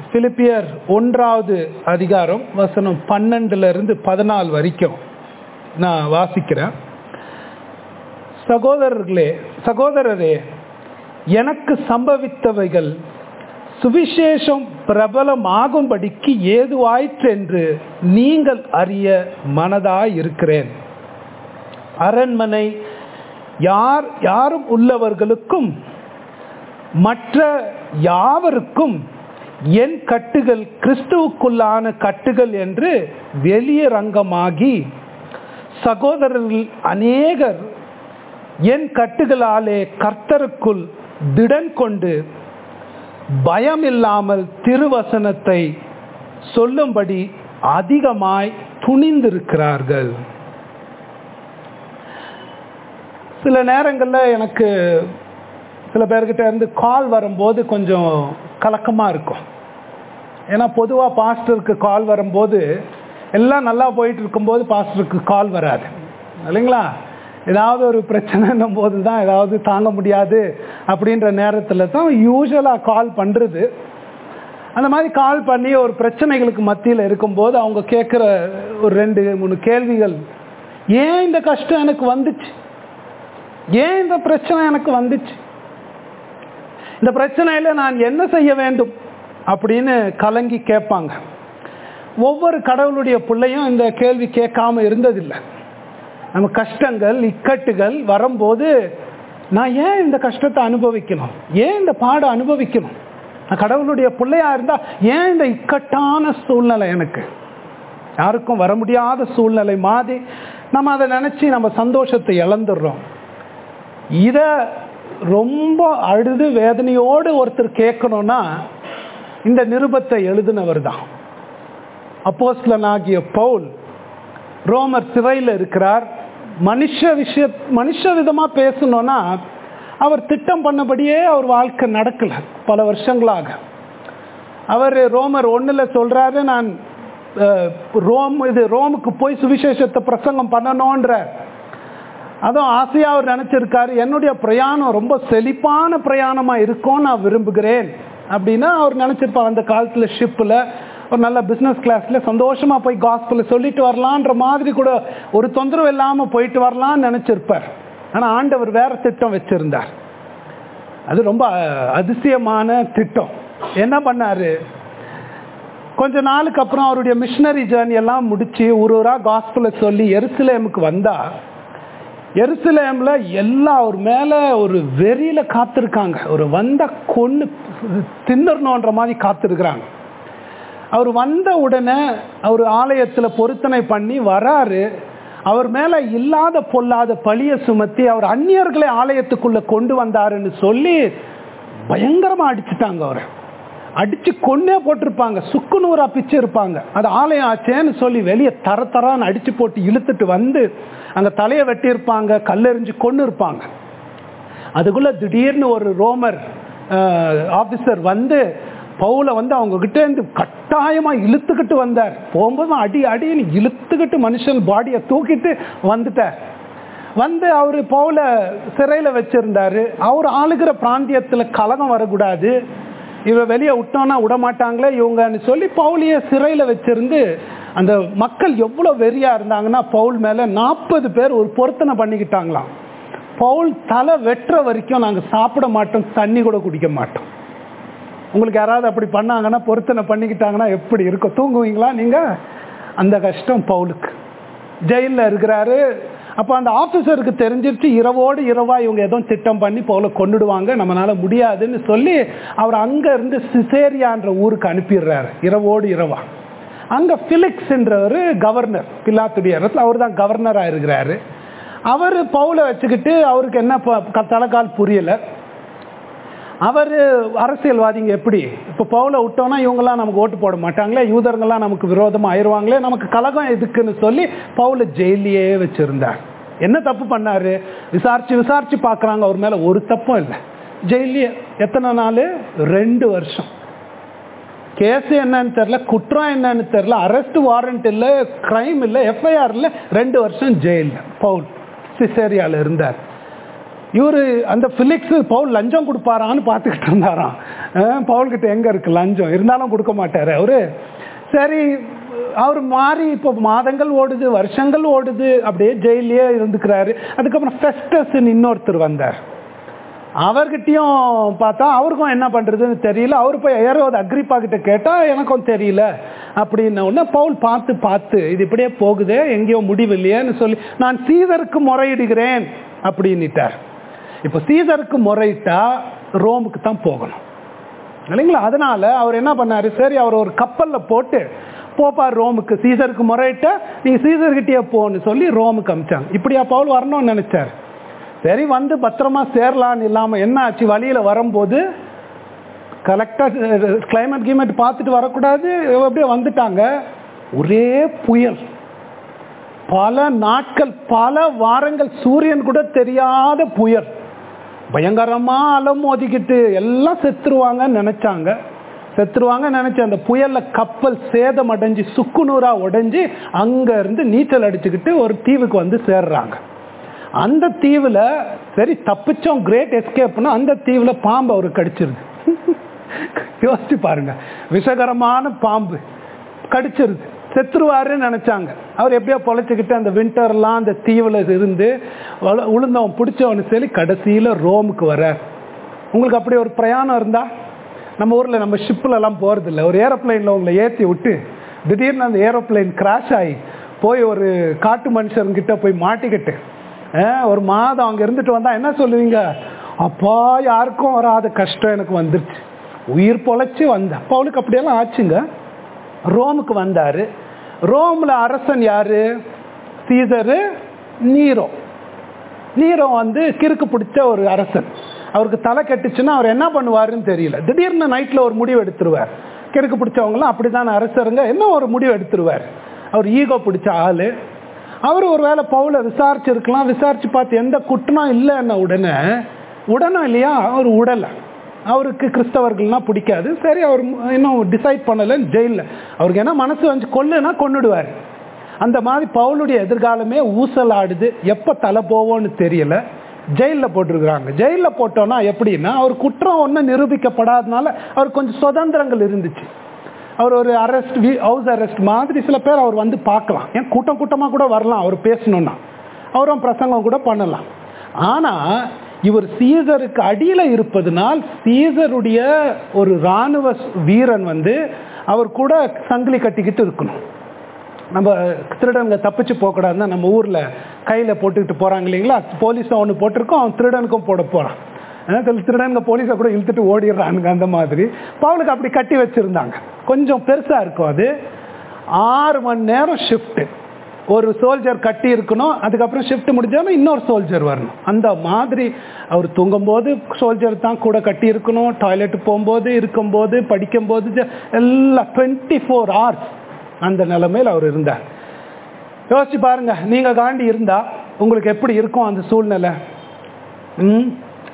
பிலிப்பியர் ஒன்றாவது அதிகாரம் வசனம் பன்னெண்டுல இருந்து பதினாலு வரைக்கும் நான் வாசிக்கிறேன் சகோதரர்களே சகோதரரே எனக்கு சம்பவித்தவைகள் சுவிசேஷம் பிரபலமாகும்படிக்கு ஏதுவாயிற்றென்று நீங்கள் அறிய மனதாய் இருக்கிறேன் அரண்மனை யார் யாரும் உள்ளவர்களுக்கும் மற்ற யாவருக்கும் என் கட்டுகள் கிறிஸ்துவுக்குள்ளான கட்டுகள் என்று வெளியரங்கமாகி சகோதரர்கள் அநேகர் என் கட்டுகளாலே கர்த்தருக்குள் திடன் கொண்டு பயம் இல்லாமல் திருவசனத்தை சொல்லும்படி அதிகமாய் துணிந்திருக்கிறார்கள் சில நேரங்களில் எனக்கு சில பேர்கிட்ட இருந்து கால் வரும்போது கொஞ்சம் கலக்கமாக இருக்கும் ஏன்னா பொதுவாக பாஸ்டருக்கு கால் வரும்போது எல்லாம் நல்லா போயிட்டு இருக்கும்போது பாஸ்டருக்கு கால் வராது இல்லைங்களா ஏதாவது ஒரு பிரச்சனைன்னும் போது தான் ஏதாவது தாங்க முடியாது அப்படின்ற நேரத்தில் தான் யூஸ்வலாக கால் பண்ணுறது அந்த மாதிரி கால் பண்ணி ஒரு பிரச்சனைகளுக்கு மத்தியில் இருக்கும்போது அவங்க கேட்குற ஒரு ரெண்டு மூணு கேள்விகள் ஏன் இந்த கஷ்டம் எனக்கு வந்துச்சு ஏன் இந்த பிரச்சனை எனக்கு வந்துச்சு இந்த பிரச்சனையில் நான் என்ன செய்ய வேண்டும் அப்படின்னு கலங்கி கேட்பாங்க ஒவ்வொரு கடவுளுடைய பிள்ளையும் இந்த கேள்வி கேட்காம இருந்ததில்லை நம்ம கஷ்டங்கள் இக்கட்டுகள் வரும்போது நான் ஏன் இந்த கஷ்டத்தை அனுபவிக்கணும் ஏன் இந்த பாடை அனுபவிக்கணும் நான் கடவுளுடைய பிள்ளையா இருந்தா ஏன் இந்த இக்கட்டான சூழ்நிலை எனக்கு யாருக்கும் வர முடியாத சூழ்நிலை மாதிரி நம்ம அதை நினைச்சு நம்ம சந்தோஷத்தை இழந்துடுறோம் இத ரொம்ப அழுது வேதனையோடு ஒருத்தர் கேட்கணும்னா இந்த நிருபத்தை எழுதினவர் தான் அப்போஸ்லனாகிய பவுல் ரோமர் சிறையில் இருக்கிறார் மனுஷ விஷய மனுஷ விதமா பேசணும்னா அவர் திட்டம் பண்ணபடியே அவர் வாழ்க்கை நடக்கல பல வருஷங்களாக அவர் ரோமர் ஒன்றுல சொல்றாரு நான் ரோம் இது ரோமுக்கு போய் சுவிசேஷத்தை பிரசங்கம் பண்ணணுன்ற அதுவும் ஆசையா அவர் நினைச்சிருக்காரு என்னுடைய பிரயாணம் ரொம்ப செழிப்பான பிரயாணமா இருக்கும் நான் விரும்புகிறேன் அப்படின்னா அவர் நினைச்சிருப்பார் அந்த காலத்துல ஷிப்பில் ஒரு நல்ல பிஸ்னஸ் கிளாஸ்ல சந்தோஷமா போய் காஸ்பில் சொல்லிட்டு வரலான்ற மாதிரி கூட ஒரு தொந்தரவு இல்லாம போயிட்டு வரலாம்னு நினைச்சிருப்பார் ஆனா ஆண்டவர் வேற திட்டம் வச்சிருந்தார் அது ரொம்ப அதிசயமான திட்டம் என்ன பண்ணாரு கொஞ்ச நாளுக்கு அப்புறம் அவருடைய மிஷினரி ஜேர்னி எல்லாம் முடிச்சு ஒரு ஊரா காஸ்பிள சொல்லி எருசலேமுக்கு வந்தா எருசலேம்ல எல்லா ஒரு மேல ஒரு வெறியில காத்திருக்காங்க ஒரு வந்த கொன்னு தின்னறணுன்ற மாதிரி காத்திருக்கிறாங்க அவர் வந்த உடனே அவர் ஆலயத்துல பொருத்தனை பண்ணி வராரு அவர் மேல இல்லாத பொல்லாத பழிய சுமத்தி அவர் அந்நியர்களை ஆலயத்துக்குள்ள கொண்டு வந்தாருன்னு சொல்லி பயங்கரமா அடிச்சுட்டாங்க அவரை அடிச்சு கொன்னே போட்டிருப்பாங்க சுக்கு நூறா பிச்சு இருப்பாங்க அது ஆலயம் ஆச்சேன்னு சொல்லி வெளியே தர தரான்னு அடிச்சு போட்டு இழுத்துட்டு வந்து அங்க தலையை வெட்டியிருப்பாங்க கல்லெறிஞ்சு கொண்டு இருப்பாங்க அதுக்குள்ள திடீர்னு ஒரு ரோமர் ஆபீசர் வந்து பவுல வந்து அவங்க கிட்ட இருந்து கட்டாயமா இழுத்துக்கிட்டு வந்தார் போகும்போது அடி அடின்னு இழுத்துக்கிட்டு மனுஷன் பாடியை தூக்கிட்டு வந்துட்டார் வந்து அவர் பவுல சிறையில வச்சிருந்தாரு அவர் ஆளுகிற பிராந்தியத்துல கலகம் வரக்கூடாது இவ வெளியே விட்டோம்னா விட மாட்டாங்களே இவங்கன்னு சொல்லி பவுலிய சிறையில வச்சிருந்து அந்த மக்கள் எவ்வளவு வெறியா இருந்தாங்கன்னா பவுல் மேல நாற்பது பேர் ஒரு பொருத்தனை பண்ணிக்கிட்டாங்களாம் பவுல் தலை வெட்டுற வரைக்கும் நாங்க சாப்பிட மாட்டோம் தண்ணி கூட குடிக்க மாட்டோம் உங்களுக்கு யாராவது அப்படி பண்ணாங்கன்னா பொருத்தனை பண்ணிக்கிட்டாங்கன்னா எப்படி இருக்கும் தூங்குவீங்களா நீங்க அந்த கஷ்டம் பவுலுக்கு ஜெயிலில் இருக்கிறாரு அப்போ அந்த ஆஃபீஸருக்கு தெரிஞ்சிருச்சு இரவோடு இரவா இவங்க ஏதோ திட்டம் பண்ணி பவுல கொண்டுடுவாங்க நம்மளால முடியாதுன்னு சொல்லி அவர் அங்க இருந்து சிசேரியான்ற ஊருக்கு அனுப்பிடுறாரு இரவோடு இரவா அங்க பிலிக்ஸ்ன்றவர் கவர்னர் பிலாத்துடைய இடத்துல அவர் தான் கவர்னரா இருக்கிறாரு அவர் பவுலை வச்சுக்கிட்டு அவருக்கு என்ன தலைக்கால் புரியல அவர் அரசியல்வாதிங்க எப்படி இப்போ பவுல விட்டோம்னா இவங்கெல்லாம் நமக்கு ஓட்டு போட மாட்டாங்களே யூதர்கள்லாம் நமக்கு விரோதமாக ஆயிடுவாங்களே நமக்கு கலகம் எதுக்குன்னு சொல்லி பவுல ஜெயிலியே வச்சிருந்தார் என்ன தப்பு பண்ணாரு விசாரிச்சு விசாரிச்சு பார்க்குறாங்க அவர் மேலே ஒரு தப்பும் இல்லை ஜெயிலியே எத்தனை நாள் ரெண்டு வருஷம் கேஸ் என்னன்னு தெரில குற்றம் என்னன்னு தெரில அரெஸ்ட் வாரண்ட் இல்லை கிரைம் இல்லை எஃப்ஐஆர் இல்லை ரெண்டு வருஷம் ஜெயிலில் பவுல் சிசேரியாவில் இருந்தார் இவர் அந்த பிலிக்ஸ் பவுல் லஞ்சம் கொடுப்பாரான்னு பார்த்துக்கிட்டு இருந்தாராம் அஹ் பவுல்கிட்ட எங்க இருக்கு லஞ்சம் இருந்தாலும் கொடுக்க மாட்டாரு அவரு சரி அவர் மாறி இப்போ மாதங்கள் ஓடுது வருஷங்கள் ஓடுது அப்படியே ஜெயிலே இருந்துக்கிறாரு அதுக்கப்புறம் ஃபெஸ்டஸ் இன்னொருத்தர் வந்தார் அவர்கிட்டயும் பார்த்தா அவருக்கும் என்ன பண்றதுன்னு தெரியல அவர் போய் ஏறோது அக்ரிப்பா கிட்ட கேட்டா எனக்கும் தெரியல அப்படின்ன உடனே பவுல் பார்த்து பார்த்து இது இப்படியே போகுதே எங்கேயோ முடிவு இல்லையேன்னு சொல்லி நான் சீதருக்கு முறையிடுகிறேன் அப்படின்னுட்டார் இப்போ சீதருக்கு முறையிட்டா ரோமுக்கு தான் போகணும் இல்லைங்களா அதனால அவர் என்ன பண்ணாரு சரி அவர் ஒரு கப்பல்ல போட்டு போப்பார் ரோமுக்கு சீசருக்கு முறையிட்ட நீங்க சீசர்கிட்டயே போன்னு சொல்லி ரோமுக்கு அமிச்சாங்க இப்படியா பவுல் வரணும்னு நினைச்சார் சரி வந்து பத்திரமா சேரலான்னு இல்லாம என்ன ஆச்சு வழியில வரும்போது கலெக்டா கிளைமேட் கிளைமேட் பார்த்துட்டு வரக்கூடாது அப்படியே வந்துட்டாங்க ஒரே புயல் பல நாட்கள் பல வாரங்கள் சூரியன் கூட தெரியாத புயல் பயங்கரமா அலம் மோதிக்கிட்டு எல்லாம் செத்துருவாங்கன்னு நினைச்சாங்க செத்துருவாங்க நினைச்ச அந்த புயல்ல கப்பல் சேதம் அடைஞ்சு சுக்குநூறா உடைஞ்சு அங்க இருந்து நீச்சல் அடிச்சுக்கிட்டு ஒரு தீவுக்கு வந்து சேர்றாங்க அந்த தீவுல சரி தப்பிச்சோம் கிரேட் எஸ்கேப்னா அந்த தீவுல பாம்பு அவருக்கு கடிச்சிருது யோசிச்சு பாருங்க விஷகரமான பாம்பு கடிச்சிருது செத்துருவாருன்னு நினைச்சாங்க அவர் எப்படியோ பொழைச்சிக்கிட்டு அந்த விண்டர்லாம் அந்த தீவுல இருந்து உள- உளுந்தவன் பிடிச்சவனு சொல்லி கடைசியில ரோமுக்கு வர உங்களுக்கு அப்படி ஒரு பிரயாணம் இருந்தா நம்ம ஊர்ல நம்ம ஷிப்ல எல்லாம் போறது இல்ல ஒரு ஏரோப்ளைன்ல உங்களை ஏத்தி விட்டு திடீர்னு அந்த ஏரோப்ளைன் கிராஷ் ஆகி போய் ஒரு காட்டு மனுஷன்கிட்ட போய் மாட்டிக்கிட்டு அஹ், ஒரு மாதம் அங்க இருந்துட்டு வந்தா என்ன சொல்லுவீங்க அப்பா யாருக்கும் வராத கஷ்டம் எனக்கு வந்துருச்சு உயிர் பொழைச்சு வந்த அப்ப அவளுக்கு அப்படியெல்லாம் ஆச்சுங்க ரோமுக்கு வந்தாரு ரோம்ல அரசன் யாரு சீசரு நீரோ நீரோ வந்து கிறுக்கு பிடிச்ச ஒரு அரசன் அவருக்கு தலை கட்டுச்சுன்னா அவர் என்ன பண்ணுவாருன்னு தெரியல திடீர்னு நைட்ல ஒரு முடிவு எடுத்துருவார் கிறுக்கு பிடிச்சவங்களாம் அப்படிதான் அரசருங்க என்ன ஒரு முடிவு எடுத்துருவார் அவர் ஈகோ பிடிச்ச ஆளு அவர் ஒரு வேளை பவுல விசாரிச்சிருக்கலாம் விசாரிச்சு பார்த்து எந்த குற்றம் இல்லைன்ன உடனே உடனும் இல்லையா அவர் உடலை அவருக்கு கிறிஸ்தவர்கள்னா பிடிக்காது சரி அவர் இன்னும் டிசைட் பண்ணல ஜெயிலில் அவருக்கு என்ன மனசு வந்து கொல்லுனா கொன்னுடுவார் அந்த மாதிரி பவுலுடைய எதிர்காலமே ஊசலாடுது எப்போ தலை போவோன்னு தெரியல ஜெயிலில் போட்டிருக்கிறாங்க ஜெயிலில் போட்டோன்னா எப்படின்னா அவர் குற்றம் ஒன்றும் நிரூபிக்கப்படாதனால அவர் கொஞ்சம் சுதந்திரங்கள் இருந்துச்சு அவர் ஒரு அரெஸ்ட் ஹவுஸ் அரெஸ்ட் மாதிரி சில பேர் அவர் வந்து பார்க்கலாம் ஏன் கூட்டம் கூட்டமாக கூட வரலாம் அவர் பேசணும்னா அவரும் பிரசங்கம் கூட பண்ணலாம் ஆனால் இவர் சீசருக்கு அடியில் இருப்பதனால் சீசருடைய ஒரு இராணுவ வீரன் வந்து அவர் கூட சங்கிலி கட்டிக்கிட்டு இருக்கணும் நம்ம திருடனுங்க தப்பிச்சு போகக்கூடாதுன்னா நம்ம ஊர்ல கையில போட்டுக்கிட்டு போறாங்க இல்லைங்களா போலீஸ் ஒன்று போட்டிருக்கோம் அவன் திருடனுக்கும் போட போறான் அஹ் சில திருடனுங்க போலீஸை கூட இழுத்துட்டு ஓடிடுறானுங்க அந்த மாதிரி பவுலுக்கு அப்படி கட்டி வச்சிருந்தாங்க கொஞ்சம் பெருசா இருக்கும் அது ஆறு மணி நேரம் ஷிஃப்ட் ஒரு சோல்ஜர் கட்டி இருக்கணும் அதுக்கப்புறம் ஷிஃப்ட் முடிஞ்சாலும் இன்னொரு சோல்ஜர் வரணும் அந்த மாதிரி அவர் தூங்கும்போது சோல்ஜர் தான் கூட கட்டி இருக்கணும் டாய்லெட் போகும்போது இருக்கும்போது படிக்கும்போது ஜ- எல்லாம் டுவெண்ட்டி ஃபோர் ஹவர்ஸ் அந்த நிலைமையில் அவர் இருந்தார் யோசிச்சு பாருங்க நீங்க காண்டி இருந்தா உங்களுக்கு எப்படி இருக்கும் அந்த சூழ்நிலை ம்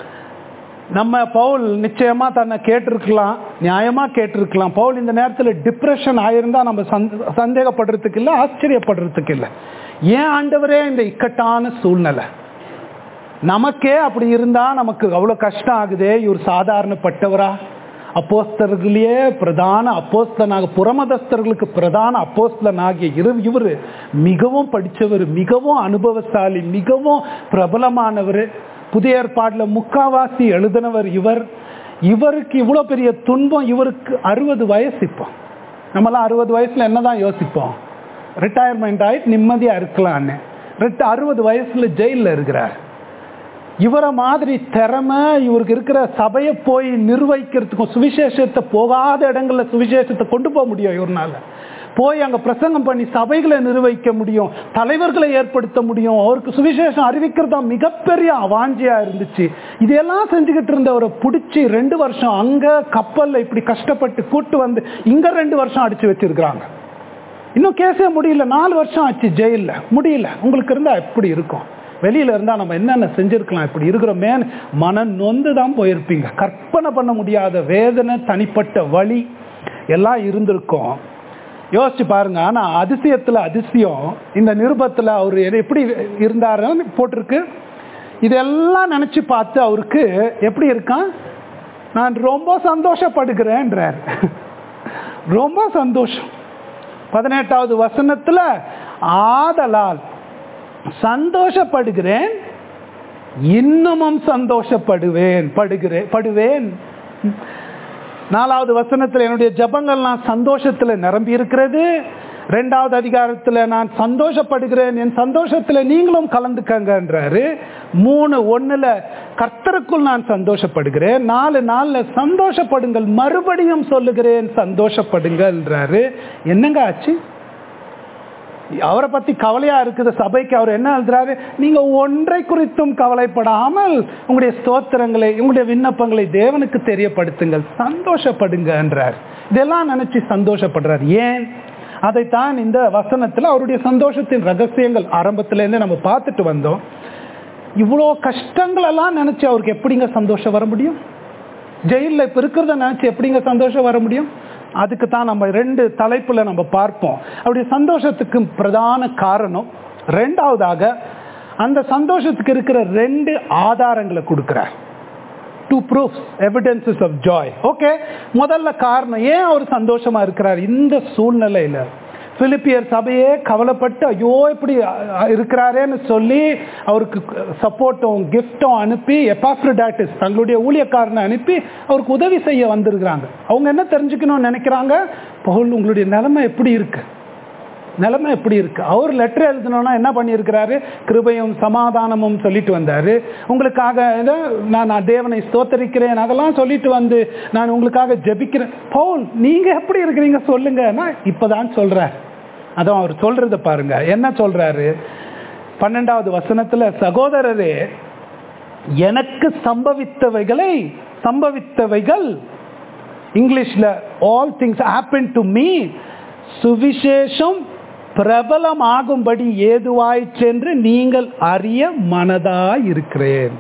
நம்ம பவுல் நிச்சயமா தன்னை கேட்டிருக்கலாம் நியாயமா கேட்டிருக்கலாம் பவுல் இந்த நேரத்தில் டிப்ரெஷன் ஆயிருந்தா நம்ம சந்த- சந்தேகப்படுறதுக்கு இல்லை ஆச்சரியப்படுறதுக்கு இல்லை ஏன் ஆண்டவரே இந்த இக்கட்டான சூழ்நிலை நமக்கே அப்படி இருந்தா நமக்கு அவ்வளவு கஷ்டம் ஆகுதே இவர் சாதாரணப்பட்டவரா அப்போஸ்தர்களையே பிரதான அப்போஸ்தனாக புறமதஸ்தர்களுக்கு பிரதான அப்போஸ்தலனாகிய இரு இவர் மிகவும் படிச்சவர் மிகவும் அனுபவசாலி மிகவும் பிரபலமானவர் புதிய ஏற்பாட்டில் முக்காவாசி எழுதினவர் இவர் இவருக்கு இவ்வளோ பெரிய துன்பம் இவருக்கு அறுபது வயசு இப்போ நம்மளாம் அறுபது வயசுல என்னதான் யோசிப்போம் ரிட்டையர்மெண்ட் ஆயிட்டு நிம்மதியா இருக்கலான்னு ரெட்டு அறுபது வயசுல ஜெயிலில் இருக்கிறார் இவரை மாதிரி திறமை இவருக்கு இருக்கிற சபையை போய் நிர்வகிக்கிறதுக்கும் சுவிசேஷத்தை போகாத இடங்கள்ல சுவிசேஷத்தை கொண்டு போக முடியும் இவர்னால போய் அங்க பிரசங்கம் பண்ணி சபைகளை நிர்வகிக்க முடியும் தலைவர்களை ஏற்படுத்த முடியும் அவருக்கு சுவிசேஷம் அறிவிக்கிறதா மிகப்பெரிய அவாஞ்சியா இருந்துச்சு இதெல்லாம் செஞ்சுக்கிட்டு இருந்தவரை பிடிச்சி ரெண்டு வருஷம் அங்க கப்பல்ல இப்படி கஷ்டப்பட்டு கூட்டு வந்து இங்க ரெண்டு வருஷம் அடிச்சு வச்சிருக்கிறாங்க இன்னும் கேஸே முடியல நாலு வருஷம் ஆச்சு ஜெயில்ல முடியல உங்களுக்கு இருந்தா எப்படி இருக்கும் வெளியில இருந்தா நம்ம என்னென்ன செஞ்சிருக்கலாம் இப்படி இருக்கிறோமே மன நொந்து தான் போயிருப்பீங்க கற்பனை பண்ண முடியாத வேதனை தனிப்பட்ட வழி எல்லாம் இருந்திருக்கும் யோசிச்சு பாருங்க ஆனா அதிசயத்துல அதிசயம் இந்த நிருபத்துல அவர் எப்படி இருந்தாருன்னு போட்டிருக்கு இதெல்லாம் நினைச்சு பார்த்து அவருக்கு எப்படி இருக்கான் நான் ரொம்ப சந்தோஷப்படுகிறேன்றார் ரொம்ப சந்தோஷம் பதினெட்டாவது வசனத்துல ஆதலால் சந்தோஷப்படுகிறேன் இன்னமும் சந்தோஷப்படுவேன் படுகிறேன் படுவேன் நாலாவது வசனத்தில் என்னுடைய ஜபங்கள்லாம் சந்தோஷத்துல நிரம்பி இருக்கிறது ரெண்டாவது அதிகாரத்தில் நான் சந்தோஷப்படுகிறேன் என் சந்தோஷத்தில் நீங்களும் கலந்துக்கங்கன்றாரு மூணு ஒண்ணுல கர்த்தருக்குள் நான் சந்தோஷப்படுகிறேன் நாலு நாள்ல சந்தோஷப்படுங்கள் மறுபடியும் சொல்லுகிறேன் சந்தோஷப்படுங்கள்ன்றாரு என்னங்க ஆச்சு அவரை பத்தி கவலையா இருக்குது சபைக்கு அவர் என்ன எழுதுறாரு நீங்க ஒன்றை குறித்தும் கவலைப்படாமல் உங்களுடைய ஸ்தோத்திரங்களை உங்களுடைய விண்ணப்பங்களை தேவனுக்கு தெரியப்படுத்துங்கள் சந்தோஷப்படுங்கன்றார் இதெல்லாம் நினைச்சு சந்தோஷப்படுறார் ஏன் அதைத்தான் இந்த வசனத்துல அவருடைய சந்தோஷத்தின் ரகசியங்கள் ஆரம்பத்துல இருந்து நம்ம பார்த்துட்டு வந்தோம் இவ்வளோ கஷ்டங்கள் எல்லாம் நினைச்சு அவருக்கு எப்படிங்க சந்தோஷம் வர முடியும் ஜெயிலில் இப்போ இருக்கிறத நினைச்சு எப்படிங்க சந்தோஷம் வர முடியும் அதுக்கு தான் நம்ம ரெண்டு தலைப்புல நம்ம பார்ப்போம் அவருடைய சந்தோஷத்துக்கு பிரதான காரணம் ரெண்டாவதாக அந்த சந்தோஷத்துக்கு இருக்கிற ரெண்டு ஆதாரங்களை கொடுக்கிறார் two proofs evidences of joy okay முதல்ல காரணம் ஏன் அவர் சந்தோஷமா இருக்கிறார் இந்த சூழ்நிலையில பிலிப்பியர் சபையே கவலைப்பட்டு ஐயோ இப்படி இருக்கிறாரேன்னு சொல்லி அவருக்கு சப்போர்ட்டும் கிஃப்டும் அனுப்பி எப்பாஃப்ரிடாட்டிஸ் தங்களுடைய ஊழியக்காரனை அனுப்பி அவருக்கு உதவி செய்ய வந்திருக்கிறாங்க அவங்க என்ன தெரிஞ்சுக்கணும்னு நினைக்கிறாங்க பவுல் உங்களுடைய நிலைமை எப்படி இருக்கு நிலைமை எப்படி இருக்கு அவர் லெட்டர் எழுதணும்னா என்ன பண்ணியிருக்கிறாரு கிருபையும் சமாதானமும் சொல்லிட்டு வந்தாரு உங்களுக்காக நான் நான் தேவனை ஸ்தோத்தரிக்கிறேன் அதெல்லாம் சொல்லிட்டு வந்து நான் உங்களுக்காக ஜெபிக்கிறேன் பவுல் நீங்க எப்படி இருக்கிறீங்க சொல்லுங்க நான் இப்பதான் சொல்றேன் அதான் அவர் சொல்றத பாருங்க என்ன சொல்றாரு பன்னெண்டாவது வசனத்துல சகோதரரே எனக்கு சம்பவித்தவைகளை சம்பவித்தவைகள் இங்கிலீஷ்ல all things happen to me சுவிசேஷம் பிரபலமாகும்படி ஏதுவாயிற்றென்று நீங்கள் அறிய மனதாய் இருக்கிறேன்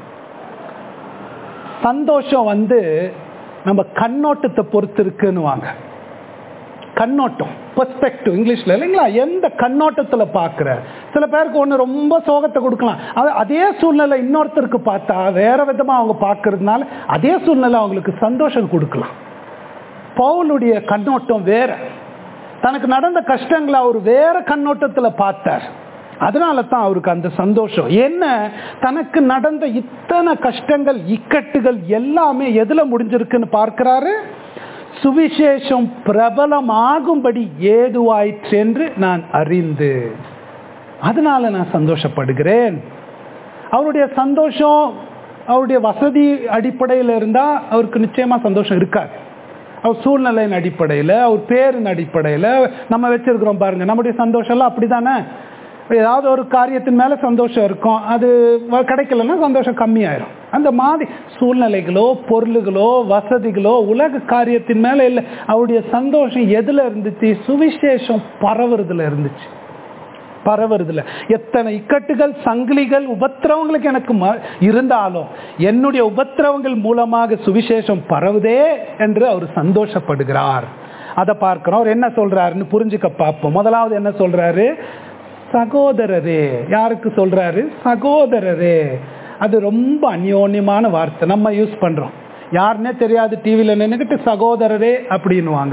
சந்தோஷம் வந்து நம்ம கண்ணோட்டத்தை பொறுத்து இருக்குன்னு வாங்க கண்ணோட்டம் பெர்ஸ்பெக்டிவ் இங்கிலீஷ்ல இல்லைங்களா எந்த கண்ணோட்டத்தில் பார்க்குற சில பேருக்கு ஒன்று ரொம்ப சோகத்தை கொடுக்கலாம் அது அதே சூழ்நிலை இன்னொருத்தருக்கு பார்த்தா வேற விதமாக அவங்க பார்க்கறதுனால அதே சூழ்நிலை அவங்களுக்கு சந்தோஷம் கொடுக்கலாம் பவுலுடைய கண்ணோட்டம் வேற தனக்கு நடந்த கஷ்டங்களை அவர் வேற கண்ணோட்டத்தில் பார்த்தார் அதனால தான் அவருக்கு அந்த சந்தோஷம் என்ன தனக்கு நடந்த இத்தனை கஷ்டங்கள் இக்கட்டுகள் எல்லாமே எதுல முடிஞ்சிருக்குன்னு பார்க்கிறாரு சுவிசேஷம் பிரபலமாகும்படி ஏதுவாயிற்று என்று நான் அறிந்து அதனால நான் சந்தோஷப்படுகிறேன் அவருடைய சந்தோஷம் அவருடைய வசதி அடிப்படையில் இருந்தா அவருக்கு நிச்சயமா சந்தோஷம் இருக்காது அவர் சூழ்நிலையின் அடிப்படையில் அவர் பேரின் அடிப்படையில் நம்ம வச்சிருக்கிறோம் பாருங்க நம்முடைய சந்தோஷம்லாம் அப்படிதானே ஏதாவது ஒரு காரியத்தின் மேலே சந்தோஷம் இருக்கும் அது கிடைக்கலன்னா சந்தோஷம் கம்மியாயிரும் அந்த மாதிரி சூழ்நிலைகளோ பொருளுகளோ வசதிகளோ உலக காரியத்தின் மேலே இல்லை அவருடைய சந்தோஷம் எதில் இருந்துச்சு சுவிசேஷம் பரவுறதுல இருந்துச்சு பரவுறதுல எத்தனை இக்கட்டுகள் சங்கிலிகள் உபத்திரவங்களுக்கு எனக்கு இருந்தாலும் என்னுடைய உபத்திரவங்கள் மூலமாக சுவிசேஷம் பரவுதே என்று அவர் சந்தோஷப்படுகிறார் அதை பார்க்கிறோம் அவர் என்ன சொல்றாருன்னு புரிஞ்சுக்க பார்ப்போம் முதலாவது என்ன சொல்றாரு சகோதரரே யாருக்கு சொல்றாரு சகோதரரே அது ரொம்ப அந்யோன்யமான வார்த்தை நம்ம யூஸ் பண்றோம் யாருன்னே தெரியாது டிவியில் நின்றுக்கிட்டு சகோதரரே அப்படின்னுவாங்க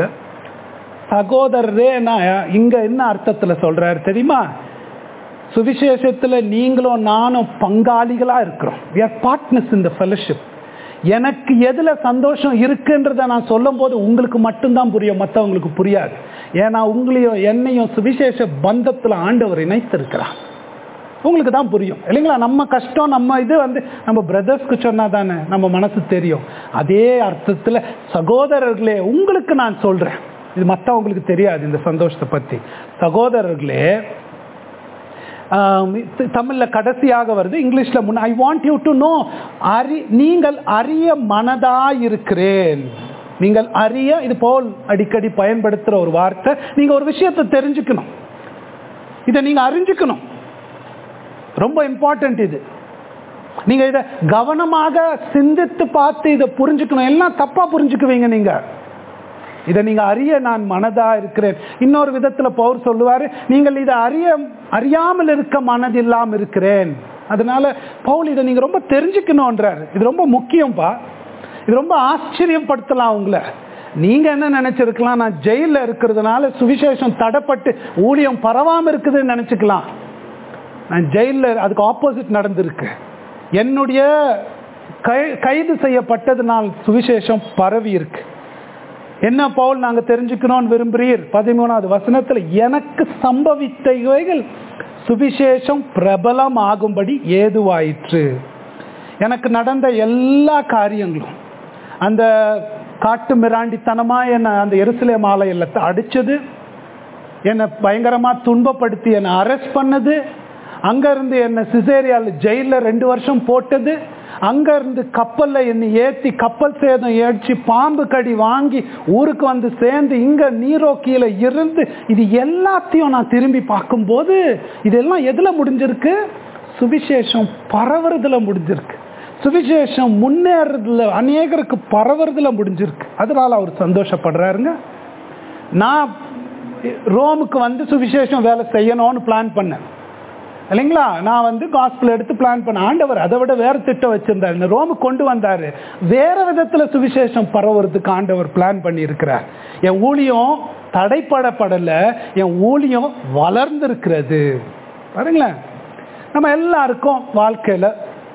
சகோதரரேனா இங்க என்ன அர்த்தத்தில் சொல்றாரு தெரியுமா சுவிசேஷத்துல நீங்களும் நானும் பங்காளிகளா இருக்கிறோம் வி ஆர் பார்ட்னர்ஸ் இந்த ஃபெலோஷிப் எனக்கு எதுல சந்தோஷம் இருக்குன்றத நான் சொல்லும் போது உங்களுக்கு மட்டும்தான் புரியும் மற்றவங்களுக்கு புரியாது ஏன்னா உங்களையும் என்னையும் சுவிசேஷ பந்தத்துல ஆண்டவர் இணைத்திருக்கிறார் உங்களுக்கு தான் புரியும் இல்லைங்களா நம்ம கஷ்டம் நம்ம இது வந்து நம்ம பிரதர்ஸ்க்கு சொன்னா தானே நம்ம மனசு தெரியும் அதே அர்த்தத்துல சகோதரர்களே உங்களுக்கு நான் சொல்றேன் இது மற்றவங்களுக்கு தெரியாது இந்த சந்தோஷத்தை பத்தி சகோதரர்களே தமிழ்ல கடைசியாக வருது இங்கிலீஷ்ல முன்ன I want you to know அறி நீங்கள் அறிய மனதாயிருக்கிறேன் நீங்கள் அறிய இது போல் அடிக்கடி பயன்படுத்துற ஒரு வார்த்தை நீங்க ஒரு விஷயத்தை தெரிஞ்சுக்கணும் இதை நீங்க அறிஞ்சுக்கணும் ரொம்ப இம்பார்ட்டன்ட் இது நீங்க இதை கவனமாக சிந்தித்து பார்த்து இதை புரிஞ்சுக்கணும் எல்லாம் தப்பா புரிஞ்சுக்குவீங்க நீங்க இதை நீங்க அறிய நான் மனதா இருக்கிறேன் இன்னொரு விதத்துல பவுர் சொல்லுவாரு நீங்கள் இதை அறிய அறியாமல் இருக்க மனதில்லாம இருக்கிறேன் அதனால பவுல் இதை நீங்க ரொம்ப தெரிஞ்சுக்கணுன்றாரு இது ரொம்ப முக்கியம்ப்பா இது ரொம்ப ஆச்சரியப்படுத்தலாம் உங்களை நீங்க என்ன நினைச்சிருக்கலாம் நான் ஜெயில இருக்கிறதுனால சுவிசேஷம் தடைப்பட்டு ஊழியம் பரவாம இருக்குதுன்னு நினைச்சுக்கலாம் நான் ஜெயில அதுக்கு ஆப்போசிட் நடந்திருக்கு என்னுடைய கை கைது செய்யப்பட்டதுனால் சுவிசேஷம் பரவி இருக்கு என்ன பவுல் நாங்க தெரிஞ்சுக்கணும்னு விரும்புறீர் பதிமூணாவது வசனத்துல எனக்கு சம்பவித்த இவைகள் சுவிசேஷம் பிரபலம் ஆகும்படி ஏதுவாயிற்று எனக்கு நடந்த எல்லா காரியங்களும் அந்த காட்டு மிராண்டித்தனமா என்ன அந்த எருசலே மாலையில் அடிச்சது என்னை பயங்கரமா துன்பப்படுத்தி என்னை அரெஸ்ட் பண்ணது அங்க இருந்து என்ன சிசேரியால ஜெயில ரெண்டு வருஷம் போட்டது அங்க இருந்து கப்பல்ல என்னை ஏத்தி கப்பல் சேதம் ஏற்றி பாம்பு கடி வாங்கி ஊருக்கு வந்து சேர்ந்து இங்க நீரோக்கியில இருந்து இது எல்லாத்தையும் நான் திரும்பி பார்க்கும்போது இதெல்லாம் எதுல முடிஞ்சிருக்கு சுவிசேஷம் பரவுறதுல முடிஞ்சிருக்கு சுவிசேஷம் முன்னேறதுல அநேகருக்கு பரவுறதுல முடிஞ்சிருக்கு அதனால அவர் சந்தோஷப்படுறாருங்க நான் ரோமுக்கு வந்து சுவிசேஷம் வேலை செய்யணும்னு பிளான் பண்ணேன் இல்லைங்களா நான் வந்து காஸ்பிள் எடுத்து பிளான் பண்ண ஆண்டவர் அதை விட வேற திட்டம் வச்சிருந்தார் இந்த ரோமு கொண்டு வந்தாரு வேற விதத்துல சுவிசேஷம் பரவுறதுக்கு ஆண்டவர் பிளான் பண்ணி இருக்கிறார் என் ஊழியம் தடைப்படப்படல என் ஊழியம் வளர்ந்திருக்கிறது பாருங்களேன் நம்ம எல்லாருக்கும் வாழ்க்கையில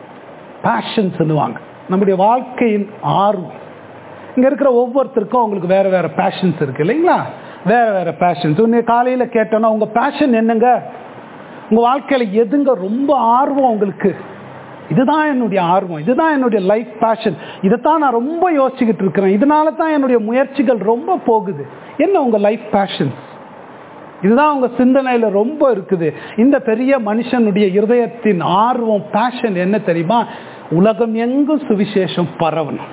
பேஷன் சொல்லுவாங்க நம்முடைய வாழ்க்கையின் ஆர்வம் இங்க இருக்கிற ஒவ்வொருத்தருக்கும் உங்களுக்கு வேற வேற பேஷன்ஸ் இருக்கு இல்லைங்களா வேற வேற பேஷன்ஸ் உன்னை காலையில கேட்டோன்னா உங்க பேஷன் என்னங்க உங்க வாழ்க்கையில எதுங்க ரொம்ப ஆர்வம் உங்களுக்கு இதுதான் என்னுடைய ஆர்வம் இதுதான் என்னுடைய லைஃப் பேஷன் இதைத்தான் நான் ரொம்ப யோசிச்சுக்கிட்டு இருக்கிறேன் இதனால தான் என்னுடைய முயற்சிகள் ரொம்ப போகுது என்ன உங்க லைஃப் பேஷன் இதுதான் உங்க சிந்தனையில ரொம்ப இருக்குது இந்த பெரிய மனுஷனுடைய இருதயத்தின் ஆர்வம் பேஷன் என்ன தெரியுமா உலகம் எங்கும் சுவிசேஷம் பரவணும்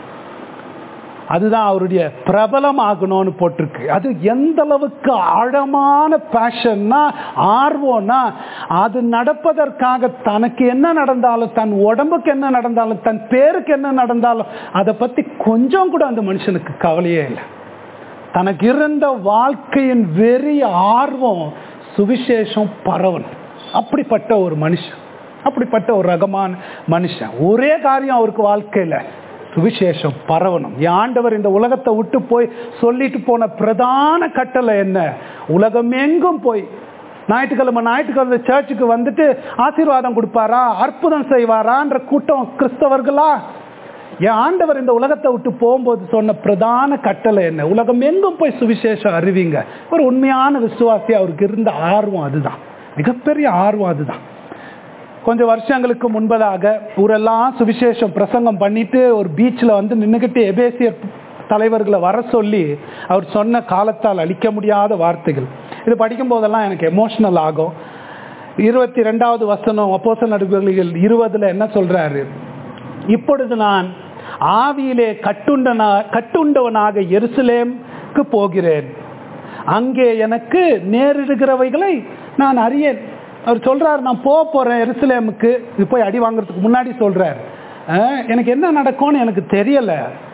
அதுதான் அவருடைய பிரபலம் ஆகணும்னு போட்டிருக்கு அது எந்த அளவுக்கு ஆழமான பேஷன்னா ஆர்வம்னா அது நடப்பதற்காக தனக்கு என்ன நடந்தாலும் தன் உடம்புக்கு என்ன நடந்தாலும் தன் பேருக்கு என்ன நடந்தாலும் அதை பத்தி கொஞ்சம் கூட அந்த மனுஷனுக்கு கவலையே இல்லை தனக்கு இருந்த வாழ்க்கையின் வெறி ஆர்வம் சுவிசேஷம் பரவணும் அப்படிப்பட்ட ஒரு மனுஷன் அப்படிப்பட்ட ஒரு ரகமான மனுஷன் ஒரே காரியம் அவருக்கு வாழ்க்கையில சுவிசேஷம் பரவணும் என் ஆண்டவர் இந்த உலகத்தை விட்டு போய் சொல்லிட்டு போன பிரதான கட்டளை என்ன உலகம் எங்கும் போய் ஞாயிற்றுக்கிழமை ஞாயிற்றுக்கிழமை சர்ச்சுக்கு வந்துட்டு ஆசீர்வாதம் கொடுப்பாரா அற்புதம் செய்வாரான்ற கூட்டம் கிறிஸ்தவர்களா என் ஆண்டவர் இந்த உலகத்தை விட்டு போகும்போது சொன்ன பிரதான கட்டளை என்ன உலகம் எங்கும் போய் சுவிசேஷம் அறிவிங்க ஒரு உண்மையான விசுவாசி அவருக்கு இருந்த ஆர்வம் அதுதான் மிகப்பெரிய ஆர்வம் அதுதான் கொஞ்சம் வருஷங்களுக்கு முன்பதாக ஊரெல்லாம் சுவிசேஷம் பிரசங்கம் பண்ணிட்டு ஒரு பீச்சில் வந்து நின்றுக்கிட்டு எபேசியர் தலைவர்களை வர சொல்லி அவர் சொன்ன காலத்தால் அழிக்க முடியாத வார்த்தைகள் இது படிக்கும் போதெல்லாம் எனக்கு எமோஷனல் ஆகும் இருபத்தி ரெண்டாவது வசனம் அப்போச நடுவர்கள் இருபதுல என்ன சொல்றாரு இப்பொழுது நான் ஆவியிலே கட்டுண்டனா கட்டுண்டவனாக எருசலேம்க்கு போகிறேன் அங்கே எனக்கு நேரிடுகிறவைகளை நான் அறியேன் அவர் சொல்றாரு நான் போக போறேன் எருசலேமுக்கு இது போய் அடி வாங்குறதுக்கு முன்னாடி சொல்றாரு அஹ், எனக்கு என்ன நடக்கும்னு எனக்கு தெரியல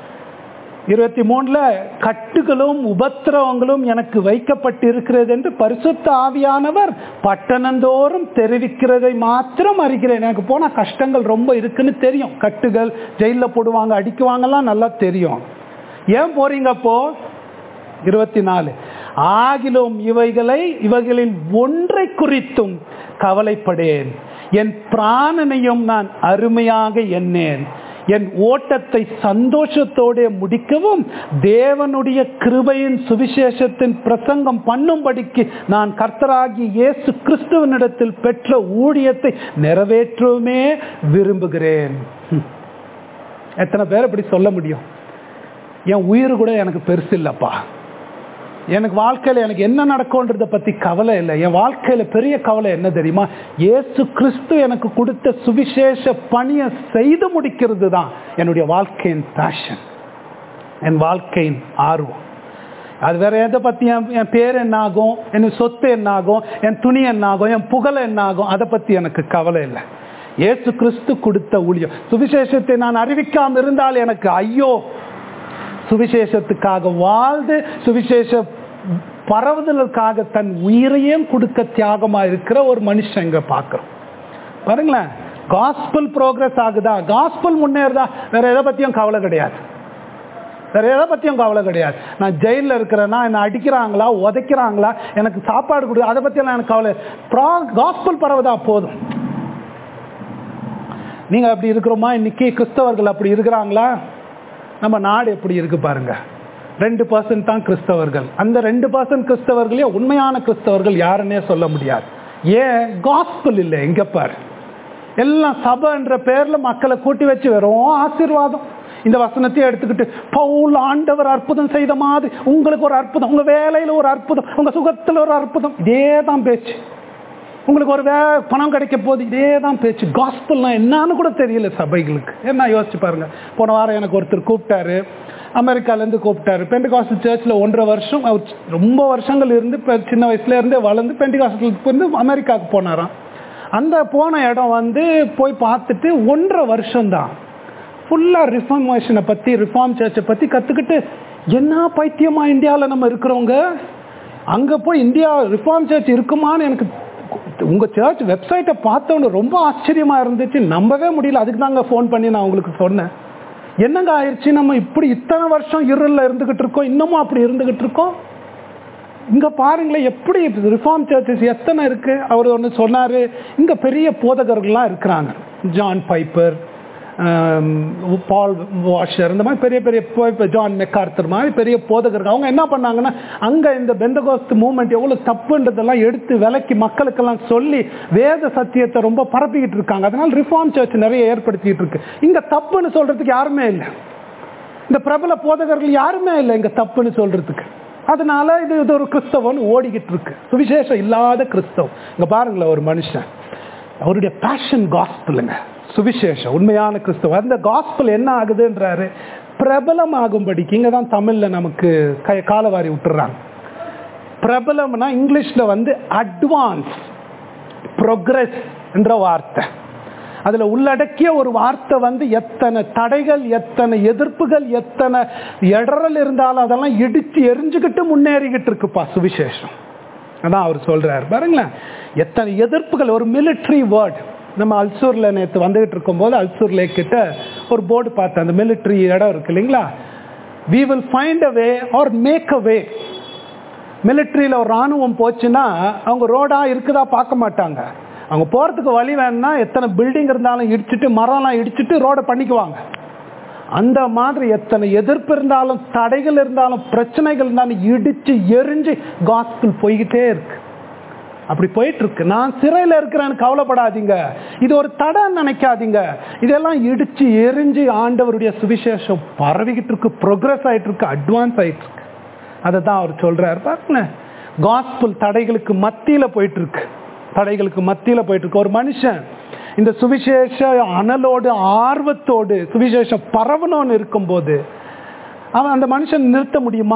இருபத்தி மூணுல கட்டுகளும் உபத்திரவங்களும் எனக்கு வைக்கப்பட்டு இருக்கிறது என்று பரிசுத்த ஆவியானவர் பட்டணந்தோறும் தெரிவிக்கிறதை மாத்திரம் அறிகிறேன் எனக்கு போனா கஷ்டங்கள் ரொம்ப இருக்குன்னு தெரியும் கட்டுகள் ஜெயில போடுவாங்க அடிக்குவாங்கலாம் நல்லா தெரியும் ஏன் போறீங்க அப்போ இருபத்தி நாலு ஆகிலும் இவைகளை இவைகளில் ஒன்றை குறித்தும் கவலைப்படேன் என் பிராணனையும் நான் அருமையாக எண்ணேன் என் ஓட்டத்தை சந்தோஷத்தோட முடிக்கவும் தேவனுடைய கிருபையின் சுவிசேஷத்தின் பிரசங்கம் பண்ணும்படிக்கு நான் கர்த்தராகி இயேசு கிறிஸ்துவனிடத்தில் பெற்ற ஊழியத்தை நிறைவேற்றவுமே விரும்புகிறேன் ஹம். எத்தனை பேர் இப்படி சொல்ல முடியும் என் உயிர் கூட எனக்கு பெருசு இல்லப்பா எனக்கு வாழ்க்கையில் எனக்கு என்ன நடக்கும்ன்றதை பற்றி கவலை இல்லை என் வாழ்க்கையில் பெரிய கவலை என்ன தெரியுமா இயேசு கிறிஸ்து எனக்கு கொடுத்த சுவிசேஷ பணியை செய்து முடிக்கிறது தான் என்னுடைய வாழ்க்கையின் பேஷன் என் வாழ்க்கையின் ஆர்வம் அது வேற எதை பற்றி என் என் பேர் என்ன ஆகும் என் சொத்து என்ன ஆகும் என் துணி என்ன ஆகும் என் புகழ் என்ன ஆகும் அதை பற்றி எனக்கு கவலை இல்லை இயேசு கிறிஸ்து கொடுத்த ஊழியம் சுவிசேஷத்தை நான் அறிவிக்காமல் இருந்தால் எனக்கு ஐயோ சுவிசேஷத்துக்காக வாழ்ந்து சுவிசேஷ பரவுதலுக்காக தன் உயிரையும் கொடுக்க தியாகமா இருக்கிற ஒரு மனுஷன் இங்க பார்க்கிறோம் பாருங்களேன் காஸ்பல் ப்ரோக்ரஸ் ஆகுதா காஸ்பல் முன்னேறுதா வேற எதை பற்றியும் கவலை கிடையாது வேற எதை பற்றியும் கவலை கிடையாது நான் ஜெயிலில் இருக்கிறேன்னா என்னை அடிக்கிறாங்களா உதைக்கிறாங்களா எனக்கு சாப்பாடு கொடு அதை பற்றியெல்லாம் எனக்கு கவலை ப்ரா காஸ்பல் பரவுதா போதும் நீங்கள் அப்படி இருக்கிறோமா இன்னைக்கு கிறிஸ்தவர்கள் அப்படி இருக்கிறாங்களா நம்ம நாடு எப்படி இருக்கு பாருங்க ரெண்டு பர்சன்ட் தான் கிறிஸ்தவர்கள் அந்த ரெண்டு பர்சன்ட் கிறிஸ்தவர்களே உண்மையான கிறிஸ்தவர்கள் யாருன்னே சொல்ல முடியாது ஏன் காஸ்பல் இல்லை எங்க பாரு எல்லாம் சபைன்ற பேர்ல மக்களை கூட்டி வச்சு வெறும் ஆசீர்வாதம் இந்த வசனத்தையே எடுத்துக்கிட்டு பவுல் ஆண்டவர் அற்புதம் செய்த மாதிரி உங்களுக்கு ஒரு அற்புதம் உங்க வேலையில ஒரு அற்புதம் உங்க சுகத்துல ஒரு அற்புதம் இதே தான் பேச்சு உங்களுக்கு ஒரு வே பணம் கிடைக்க போது இதே தான் பேச்சு காஸ்பல்னா என்னன்னு கூட தெரியல சபைகளுக்கு என்ன யோசிச்சு பாருங்க போன வாரம் எனக்கு ஒருத்தர் கூப்பிட்டாரு அமெரிக்காலேருந்து கூப்பிட்டாரு பெண்டிகாஸ்டல் சர்ச்சில் ஒன்றரை வருஷம் அவர் ரொம்ப வருஷங்கள் இருந்து இப்போ சின்ன வயசுல இருந்தே வளர்ந்து பெண்டிகாஸ்டலுக்கு வந்து அமெரிக்காவுக்கு போனாராம் அந்த போன இடம் வந்து போய் பார்த்துட்டு ஒன்றரை வருஷம்தான் ஃபுல்லாக ரிஃபார்மேஷனை பற்றி ரிஃபார்ம் சர்ச்சை பற்றி கற்றுக்கிட்டு என்ன பைத்தியமா இந்தியாவில் நம்ம இருக்கிறவங்க அங்கே போய் இந்தியா ரிஃபார்ம் சர்ச் இருக்குமான்னு எனக்கு உங்கள் சர்ச் வெப்சைட்டை பார்த்தவொன்னு ரொம்ப ஆச்சரியமாக இருந்துச்சு நம்பவே முடியல அதுக்கு தாங்க ஃபோன் பண்ணி நான் உங்களுக்கு சொன்னேன் என்னங்க ஆயிடுச்சு நம்ம இப்படி இத்தனை வருஷம் இருளில் இருந்துகிட்டு இருக்கோம் இன்னமும் அப்படி இருந்துகிட்டு இருக்கோம் இங்க பாருங்களேன் எப்படி ரிஃபார்ம் சர்ச்சஸ் எத்தனை இருக்கு அவர் ஒன்று சொன்னாரு இங்க பெரிய போதகர்கள்லாம் இருக்கிறாங்க ஜான் பைப்பர் பால் வாஷர் இந்த மாதிரி பெரிய பெரிய இப்போ ஜான் மெக்கார்த்தர் மாதிரி பெரிய போதகர்கள் அவங்க என்ன பண்ணாங்கன்னா அங்கே இந்த பெந்தகோஸ்த் மூமெண்ட் எவ்வளோ தப்புன்றதெல்லாம் எடுத்து விலக்கி மக்களுக்கெல்லாம் சொல்லி வேத சத்தியத்தை ரொம்ப பரப்பிக்கிட்டு இருக்காங்க அதனால ரிஃபார்ம் சர்ச் நிறைய ஏற்படுத்திட்டு இருக்கு இங்கே தப்புன்னு சொல்றதுக்கு யாருமே இல்லை இந்த பிரபல போதகர்கள் யாருமே இல்லை இங்கே தப்புன்னு சொல்றதுக்கு அதனால இது இது ஒரு கிறிஸ்தவன் ஓடிக்கிட்டு இருக்கு சுவிசேஷம் இல்லாத கிறிஸ்தவம் இங்க பாருங்களேன் ஒரு மனுஷன் அவருடைய பேஷன் காஸ்பிளுங்க சுவிசேஷம் உண்மையான கிறிஸ்தவம் அந்த காஸ்பிள் என்ன ஆகுதுன்றாரு பிரபலம் ஆகும்படிக்கு இங்க தான் தமிழ்ல நமக்கு கை காலவாரி விட்டுறாங்க பிரபலம்னா இங்கிலீஷ்ல வந்து அட்வான்ஸ் ப்ரோக்ரஸ் என்ற வார்த்தை அதுல உள்ளடக்கிய ஒரு வார்த்தை வந்து எத்தனை தடைகள் எத்தனை எதிர்ப்புகள் எத்தனை இடரல் இருந்தாலும் அதெல்லாம் இடிச்சு எரிஞ்சுக்கிட்டு முன்னேறிக்கிட்டு இருக்குப்பா சுவிசேஷம் அதான் அவர் சொல்றாரு பாருங்களேன் எத்தனை எதிர்ப்புகள் ஒரு மிலிட்ரி வேர்டு நம்ம அல்சூர்ல நேற்று வந்துகிட்டு இருக்கும்போது அல்சூர் லேக் கிட்ட ஒரு போர்டு பார்த்தேன் அந்த மிலிட்ரி இடம் இருக்கு இல்லைங்களா we will find a way or make a way மிலிட்ரியில் ஒரு ராணுவம் போச்சுன்னா அவங்க ரோடா இருக்குதா பார்க்க மாட்டாங்க அவங்க போகிறதுக்கு வழி வேணும்னா எத்தனை பில்டிங் இருந்தாலும் இடிச்சிட்டு மரம்லாம் இடிச்சிட்டு ரோடை பண்ணிக்குவாங்க அந்த மாதிரி எத்தனை எதிர்ப்பு இருந்தாலும் தடைகள் இருந்தாலும் பிரச்சனைகள் இருந்தாலும் இடிச்சு எரிஞ்சு காஸ்பிள் போய்கிட்டே இருக்கு அப்படி போயிட்டு இருக்கு நான் சிறையில் இருக்கிறேன்னு கவலைப்படாதீங்க இது ஒரு தடைன்னு நினைக்காதீங்க இதெல்லாம் இடிச்சு எரிஞ்சு ஆண்டவருடைய சுவிசேஷம் பரவிக்கிட்டு இருக்கு ப்ரோக்ரஸ் ஆயிட்டு இருக்கு அட்வான்ஸ் ஆயிட்டு இருக்கு அதை தான் அவர் சொல்றாரு பாருங்களேன் காஸ்பிள் தடைகளுக்கு மத்தியில போயிட்டு இருக்கு தடைகளுக்கு மத்தியில போயிட்டு இருக்கு ஒரு மனுஷன் இந்த சுவிசேஷ அனலோடு ஆர்வத்தோடு சுவிசேஷம் பரவணும்னு இருக்கும்போது அவன் அந்த மனுஷன் நிறுத்த முடியுமா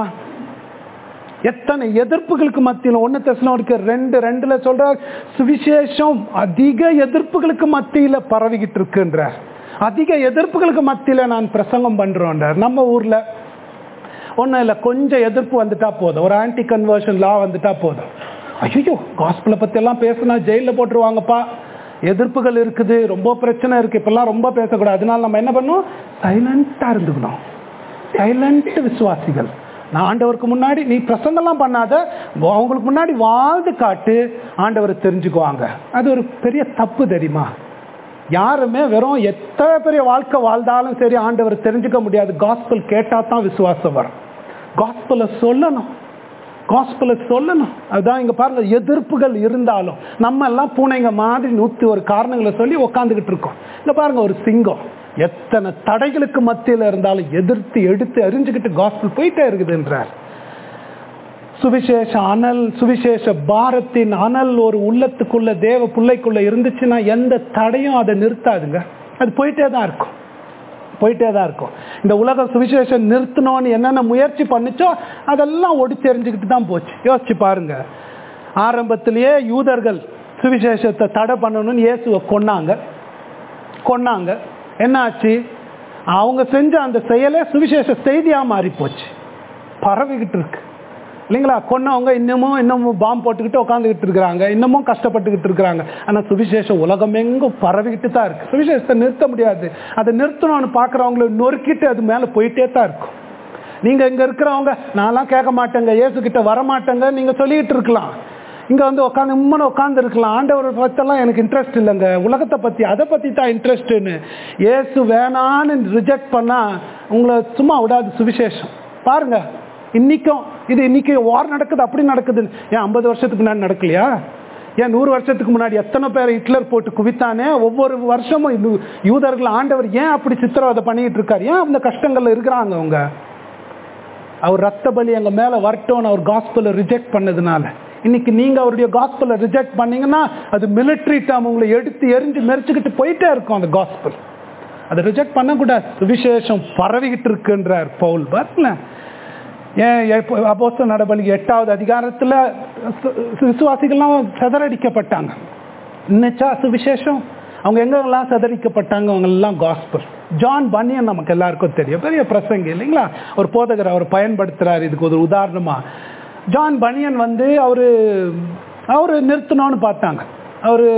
எத்தனை எதிர்ப்புகளுக்கு மத்தியில் ஒன்று தசனோருக்கு ரெண்டு ரெண்டுல சொல்றார் சுவிசேஷம் அதிக எதிர்ப்புகளுக்கு மத்தியில பரவிக்கிட்டு இருக்குன்றார் அதிக எதிர்ப்புகளுக்கு மத்தியில நான் பிரசங்கம் பண்றோன்றார் நம்ம ஊர்ல ஒன்றும் இல்லை கொஞ்சம் எதிர்ப்பு வந்துட்டா போதும் ஒரு ஆன்டி கன்வர்ஷன் லா வந்துட்டா போதும் ஐயோ காஸ்பிளை பத்தி எல்லாம் பேசினா ஜெயிலில் போட்டுருவாங்கப்பா எதிர்ப்புகள் இருக்குது ரொம்ப பிரச்சனை இருக்கு இப்பெல்லாம் ரொம்ப பேசக்கூடாது அதனால நம்ம என்ன பண்ணோம் சைலண்டா இருந்துக்கணும் சைலண்ட் விசுவாசிகள் நான் ஆண்டவருக்கு முன்னாடி நீ பிரசங்கெல்லாம் பண்ணாத அவங்களுக்கு முன்னாடி வாழ்ந்து காட்டு ஆண்டவரை தெரிஞ்சுக்குவாங்க அது ஒரு பெரிய தப்பு தெரியுமா யாருமே வெறும் எத்தனை பெரிய வாழ்க்கை வாழ்ந்தாலும் சரி ஆண்டவரை தெரிஞ்சுக்க முடியாது காஸ்பல் கேட்டா தான் விசுவாசம் வரும் காஸ்பலை சொல்லணும் காஸ்பலை சொல்லணும் அதுதான் இங்க பாருங்க எதிர்ப்புகள் இருந்தாலும் நம்ம எல்லாம் பூனைங்க மாதிரி நூத்தி ஒரு காரணங்களை சொல்லி உக்காந்துக்கிட்டு இருக்கோம் இங்க பாருங்க ஒரு சிங்கம் எத்தனை தடைகளுக்கு மத்தியில் இருந்தாலும் எதிர்த்து எடுத்து அறிஞ்சுக்கிட்டு காஸ்பல் போயிட்டே இருக்குதுன்றார் சுவிசேஷ அனல் சுவிசேஷ பாரத்தின் அனல் ஒரு உள்ளத்துக்குள்ள தேவ பிள்ளைக்குள்ள இருந்துச்சுன்னா எந்த தடையும் அதை நிறுத்தாதுங்க அது போயிட்டே தான் இருக்கும் போயிட்டே தான் இருக்கும் இந்த உலக சுவிசேஷம் நிறுத்தணும்னு என்னென்ன முயற்சி பண்ணுச்சோ அதெல்லாம் ஒடிச்செறிஞ்சுக்கிட்டு தான் போச்சு யோசிச்சு பாருங்க ஆரம்பத்திலேயே யூதர்கள் சுவிசேஷத்தை தடை பண்ணணும்னு இயேசுவை கொன்னாங்க கொன்னாங்க என்னாச்சு அவங்க செஞ்ச அந்த செயலே சுவிசேஷ செய்தியா மாறி போச்சு பரவிக்கிட்டு இருக்கு இல்லைங்களா கொன்னவங்க இன்னமும் இன்னமும் பாம்பு போட்டுக்கிட்டு உட்காந்துக்கிட்டு இருக்கிறாங்க இன்னமும் கஷ்டப்பட்டுக்கிட்டு இருக்கிறாங்க ஆனால் சுவிசேஷம் உலகம் எங்கும் பரவிக்கிட்டு தான் இருக்கு சுவிசேஷத்தை நிறுத்த முடியாது அதை நிறுத்தணும்னு பார்க்குறவங்கள நொறுக்கிட்டு அது மேலே போயிட்டே தான் இருக்கும் நீங்க இங்க இருக்கிறவங்க நான்லாம் கேட்க மாட்டேங்க இயேசு கிட்ட வர மாட்டேங்க நீங்க சொல்லிட்டு இருக்கலாம் இங்க வந்து உட்காந்து உம்மனை உட்காந்து இருக்கலாம் ஆண்டவர் பத்தெல்லாம் எனக்கு இன்ட்ரெஸ்ட் இல்லைங்க உலகத்தை பத்தி அதை பத்தி தான் இன்ட்ரெஸ்ட்னு இயேசு வேணான்னு ரிஜெக்ட் பண்ணா உங்களை சும்மா விடாது சுவிசேஷம் பாருங்க இன்னைக்கும் இது இன்னைக்கு வார் நடக்குது அப்படி நடக்குது ஏன் ஐம்பது வருஷத்துக்கு முன்னாடி நடக்கலையா ஏன் நூறு வருஷத்துக்கு முன்னாடி எத்தனை பேர் ஹிட்லர் போட்டு குவித்தானே ஒவ்வொரு வருஷமும் இது யூதர்கள் ஆண்டவர் ஏன் அப்படி சித்திரவதை பண்ணிட்டு இருக்காரு ஏன் அந்த கஷ்டங்கள்ல இருக்கிறாங்க அவங்க அவர் ரத்த பலி எங்க மேல வரட்டும்னு அவர் காஸ்பலை ரிஜெக்ட் பண்ணதுனால இன்னைக்கு நீங்க அவருடைய காஸ்பலை ரிஜெக்ட் பண்ணீங்கன்னா அது மிலிட்ரி டேம் உங்களை எடுத்து எரிஞ்சு மெரிச்சுக்கிட்டு போயிட்டே இருக்கும் அந்த காஸ்பல் அதை ரிஜெக்ட் பண்ணக்கூடாது சுவிசேஷம் பரவிக்கிட்டு இருக்குன்றார் பவுல் பாருங்களேன் ஏன் அப்போஸ்த நடவடிக்கை எட்டாவது அதிகாரத்துல சு- விசுவாசிகள்லாம் சிதறடிக்கப்பட்டாங்க இன்னச்சா சுவிசேஷம் அவங்க எங்கெல்லாம் சிதறிக்கப்பட்டாங்க அவங்க எல்லாம் காஸ்பல் ஜான் பன்னியன் நமக்கு எல்லாருக்கும் தெரியும் பெரிய பிரசங்க இல்லைங்களா ஒரு போதகர் அவர் பயன்படுத்துறாரு இதுக்கு ஒரு உதாரணமா ஜான் பனியன் வந்து அவரு அவரு நிறுத்தணும்னு பார்த்தாங்க அவரு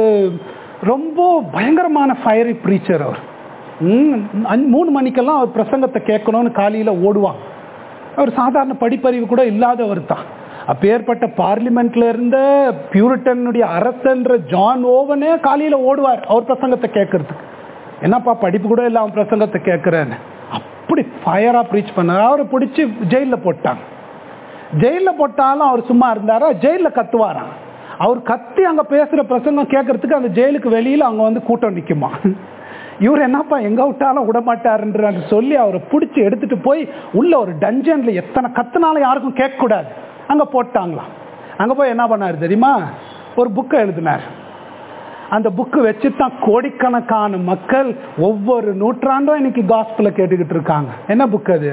ரொம்ப பயங்கரமான ஃபயரி ப்ரீச்சர் அவர் ம், அஞ்சு- மூணு மணிக்கெல்லாம் அவர் பிரசங்கத்தை கேட்கணும்னு காலையில ஓடுவான் அவர் சாதாரண படிப்பறிவு கூட இல்லாதவர் தான் அப்பேற்பட்ட பார்லிமெண்ட்ல இருந்த பியூரிட்டனுடைய அரசன்ற ஜான் ஓவனே காலையில ஓடுவார் அவர் பிரசங்கத்தை கேட்கறதுக்கு என்னப்பா படிப்பு கூட இல்லை அவன் பிரசங்கத்தை கேட்கிறேன்னு அப்படி ஃபயரா ப்ரீச் பண்ணார் அவரை பிடிச்சி ஜெயிலில் போட்டாங்க ஜெயிலில் போட்டாலும் அவர் சும்மா இருந்தாரா ஜெயிலில் கத்துவாராம் அவர் கத்தி அங்க பேசுற பிரசங்கம் கேட்கறதுக்கு அந்த ஜெயிலுக்கு வெளியில அங்க வந்து கூட்டம் நிக்குமா இவர் என்னப்பா எங்க விட்டாலும் விடமாட்டாருன்ற சொல்லி அவரை பிடிச்சி எடுத்துட்டு போய் உள்ள ஒரு டஞ்சன்ல எத்தனை கத்துனாலும் யாருக்கும் கேட்க கூடாது அங்க போட்டாங்களாம் அங்க போய் என்ன பண்ணாரு தெரியுமா ஒரு புக்கை எழுதினார் அந்த புக்கு வச்சு தான் கோடிக்கணக்கான மக்கள் ஒவ்வொரு நூற்றாண்டும் இன்னைக்கு காஸ்பிள கேட்டுக்கிட்டு இருக்காங்க என்ன புக் அது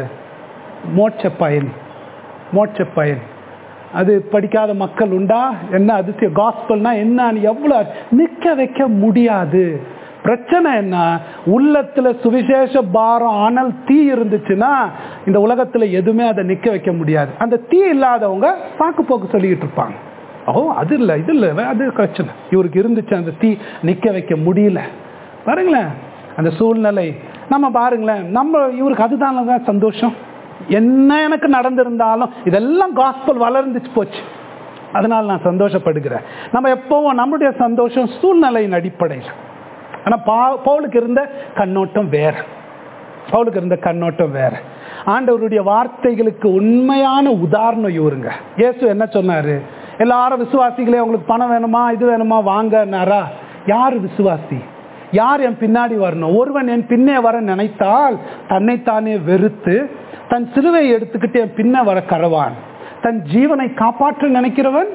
மோட்ச பயன் மோட்ச பயன் அது படிக்காத மக்கள் உண்டா என்ன அதிசய காஸ்பல்னா என்னன்னு எவ்வளவு நிக்க வைக்க முடியாது பிரச்சனை என்ன உள்ளத்துல சுவிசேஷ பாரம் அனல் தீ இருந்துச்சுன்னா இந்த உலகத்துல எதுவுமே அதை நிக்க வைக்க முடியாது அந்த தீ இல்லாதவங்க சாக்கு போக்கு சொல்லிக்கிட்டு இருப்பாங்க ஓ அது இல்லை இது இல்லை அது பிரச்சனை இவருக்கு இருந்துச்சு அந்த தீ நிக்க வைக்க முடியல பாருங்களேன் அந்த சூழ்நிலை நம்ம பாருங்களேன் நம்ம இவருக்கு அதுதானங்க சந்தோஷம் என்ன எனக்கு நடந்திருந்தாலும் இதெல்லாம் காஸ்பல் வளர்ந்துச்சு போச்சு அதனால நான் சந்தோஷப்படுகிறேன் நம்ம எப்பவும் நம்முடைய சந்தோஷம் சூழ்நிலையின் அடிப்படையில் ஆனா பா பவுலுக்கு இருந்த கண்ணோட்டம் வேற பவுலுக்கு இருந்த கண்ணோட்டம் வேற ஆண்டவருடைய வார்த்தைகளுக்கு உண்மையான உதாரணம் இவருங்க இயேசு என்ன சொன்னாரு எல்லாரும் விசுவாசிகளே உங்களுக்கு பணம் வேணுமா இது வேணுமா வாங்கன்னாரா யார் விசுவாசி யார் என் பின்னாடி வரணும் ஒருவன் என் பின்னே வர நினைத்தால் தன்னைத்தானே வெறுத்து தன் சிலுவை எடுத்துக்கிட்டு என் பின்ன வர கரவான் தன் ஜீவனை காப்பாற்ற நினைக்கிறவன்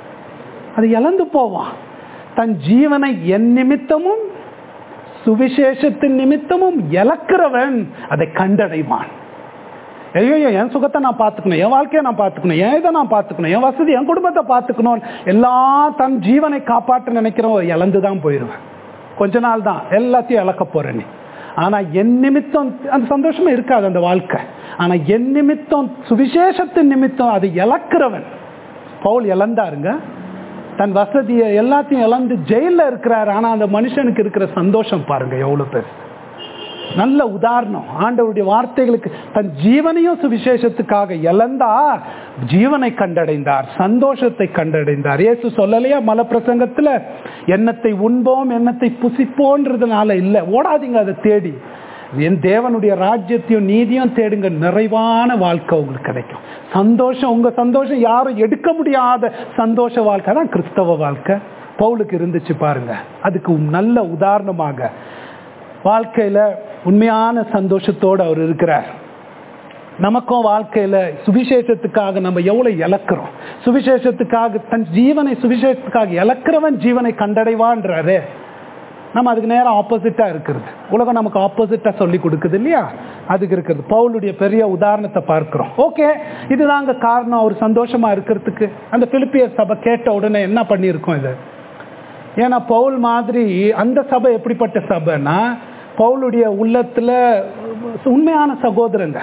அது இழந்து போவான் தன் ஜீவனை என் நிமித்தமும் சுவிசேஷத்தின் நிமித்தமும் இழக்கிறவன் அதை கண்டடைவான் ஐயோ என் சுகத்தை நான் பார்த்துக்கணும் என் வாழ்க்கையை நான் பார்த்துக்கணும் என் இதை நான் பார்த்துக்கணும் என் வசதி என் குடும்பத்தை பார்த்துக்கணும் எல்லாம் தன் ஜீவனை காப்பாற்ற நினைக்கிறவன் இழந்து தான் போயிடுவேன் கொஞ்ச நாள் தான் எல்லாத்தையும் இழக்க போறேன் நீ ஆனா என் நிமித்தம் அந்த சந்தோஷமே இருக்காது அந்த வாழ்க்கை ஆனா என் நிமித்தம் சுவிசேஷத்தின் நிமித்தம் அதை இழக்கிறவன் பவுல் இழந்தாருங்க தன் வசதியை எல்லாத்தையும் இழந்து ஜெயில இருக்கிறார் ஆனா அந்த மனுஷனுக்கு இருக்கிற சந்தோஷம் பாருங்க எவ்வளவு பேர் நல்ல உதாரணம் ஆண்டவருடைய வார்த்தைகளுக்கு தன் ஜீவனையும் சுவிசேஷத்துக்காக இழந்தார் ஜீவனை கண்டடைந்தார் சந்தோஷத்தை கண்டடைந்தார் இயேசு சொல்லலையா மல பிரசங்கத்துல எண்ணத்தை உண்போம் எண்ணத்தை புசிப்போன்றதுனால இல்லை ஓடாதீங்க அதை தேடி என் தேவனுடைய ராஜ்யத்தையும் நீதியும் தேடுங்க நிறைவான வாழ்க்கை உங்களுக்கு கிடைக்கும் சந்தோஷம் உங்க சந்தோஷம் யாரும் எடுக்க முடியாத சந்தோஷ வாழ்க்கை தான் கிறிஸ்தவ வாழ்க்கை பவுலுக்கு இருந்துச்சு பாருங்க அதுக்கு நல்ல உதாரணமாக வாழ்க்கையில உண்மையான சந்தோஷத்தோடு அவர் இருக்கிறார் நமக்கும் வாழ்க்கையில சுவிசேஷத்துக்காக நம்ம எவ்வளவு இழக்கிறோம் சுவிசேஷத்துக்காக தன் ஜீவனை சுவிசேஷத்துக்காக இழக்கிறவன் ஜீவனை கண்டடைவான்றாரு நம்ம அதுக்கு நேரம் ஆப்போசிட்டா இருக்கிறது உலகம் நமக்கு ஆப்போசிட்டா சொல்லி கொடுக்குது இல்லையா அதுக்கு இருக்கிறது பவுலுடைய பெரிய உதாரணத்தை பார்க்கிறோம் ஓகே இதுதாங்க காரணம் அவர் சந்தோஷமா இருக்கிறதுக்கு அந்த பிலிப்பியர் சபை கேட்ட உடனே என்ன பண்ணியிருக்கோம் இது ஏன்னா பவுல் மாதிரி அந்த சபை எப்படிப்பட்ட சபைன்னா பவுலுடைய உள்ளத்துல உண்மையான சகோதரங்க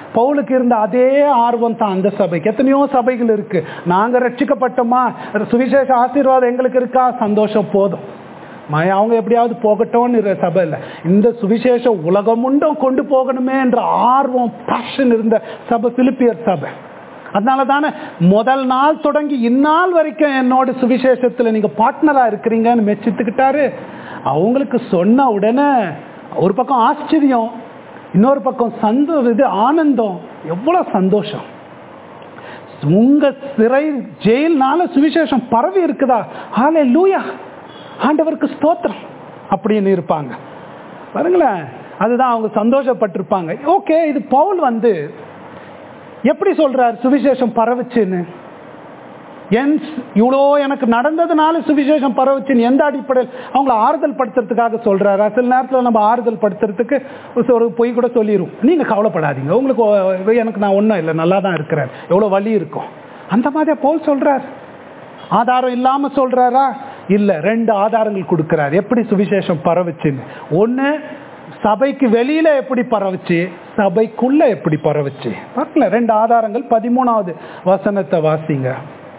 பவுலுக்கு இருந்த அதே ஆர்வம் தான் அந்த சபைக்கு எத்தனையோ சபைகள் இருக்கு நாங்க ரட்சிக்கப்பட்டோமா சுவிசேஷ ஆசீர்வாதம் எங்களுக்கு இருக்கா சந்தோஷம் போதும் ம- அவங்க எப்படியாவது போகட்டும்னு இருந்த சபை இல்லை இந்த சுவிசேஷம் உலகம் முண்டும் கொண்டு போகணுமே என்ற ஆர்வம் பேஷன் இருந்த சபை பிலிப்பியர் சபை அதனால தானே முதல் நாள் தொடங்கி இந்நாள் வரைக்கும் என்னோட சுவிசேஷத்தில் நீங்க பார்ட்னரா இருக்கிறீங்கன்னு மெச்சித்துக்கிட்டாரு அவங்களுக்கு சொன்ன உடனே ஒரு பக்கம் ஆச்சரியம் இன்னொரு பக்கம் சந்தோ இது ஆனந்தம் எவ்வளவு சந்தோஷம் உங்க சிறை ஜெயில்னால சுவிசேஷம் பரவி இருக்குதா ஹாலே லூயா ஆண்டவருக்கு ஸ்தோத்திரம் அப்படின்னு இருப்பாங்க பாருங்களேன் அதுதான் அவங்க சந்தோஷப்பட்டிருப்பாங்க ஓகே இது பவுல் வந்து எப்படி சொல்றார் சுவிசேஷம் பரவுச்சுன்னு என் இவ்வளோ எனக்கு நடந்ததுனால சுவிசேஷம் பரவுச்சுன்னு எந்த அடிப்படையில் அவங்கள ஆறுதல் படுத்துறதுக்காக சொல்றாரா சில நேரத்தில் நம்ம ஆறுதல் படுத்துறதுக்கு ஒரு பொய் கூட சொல்லிடும் நீங்க கவலைப்படாதீங்க உங்களுக்கு ஒ- எனக்கு நான் ஒன்றும் இல்லை நல்லா தான் இருக்கிறேன் எவ்வளோ வலி இருக்கும் அந்த மாதிரியா போல் சொல்றார் ஆதாரம் இல்லாம சொல்றாரா இல்ல ரெண்டு ஆதாரங்கள் கொடுக்கிறார் எப்படி சுவிசேஷம் பரவுச்சுன்னு ஒண்ணு சபைக்கு வெளியில எப்படி பரவுச்சு சபைக்குள்ள எப்படி பரவுச்சு பார்க்கல ரெண்டு ஆதாரங்கள் பதிமூணாவது வசனத்தை வாசிங்க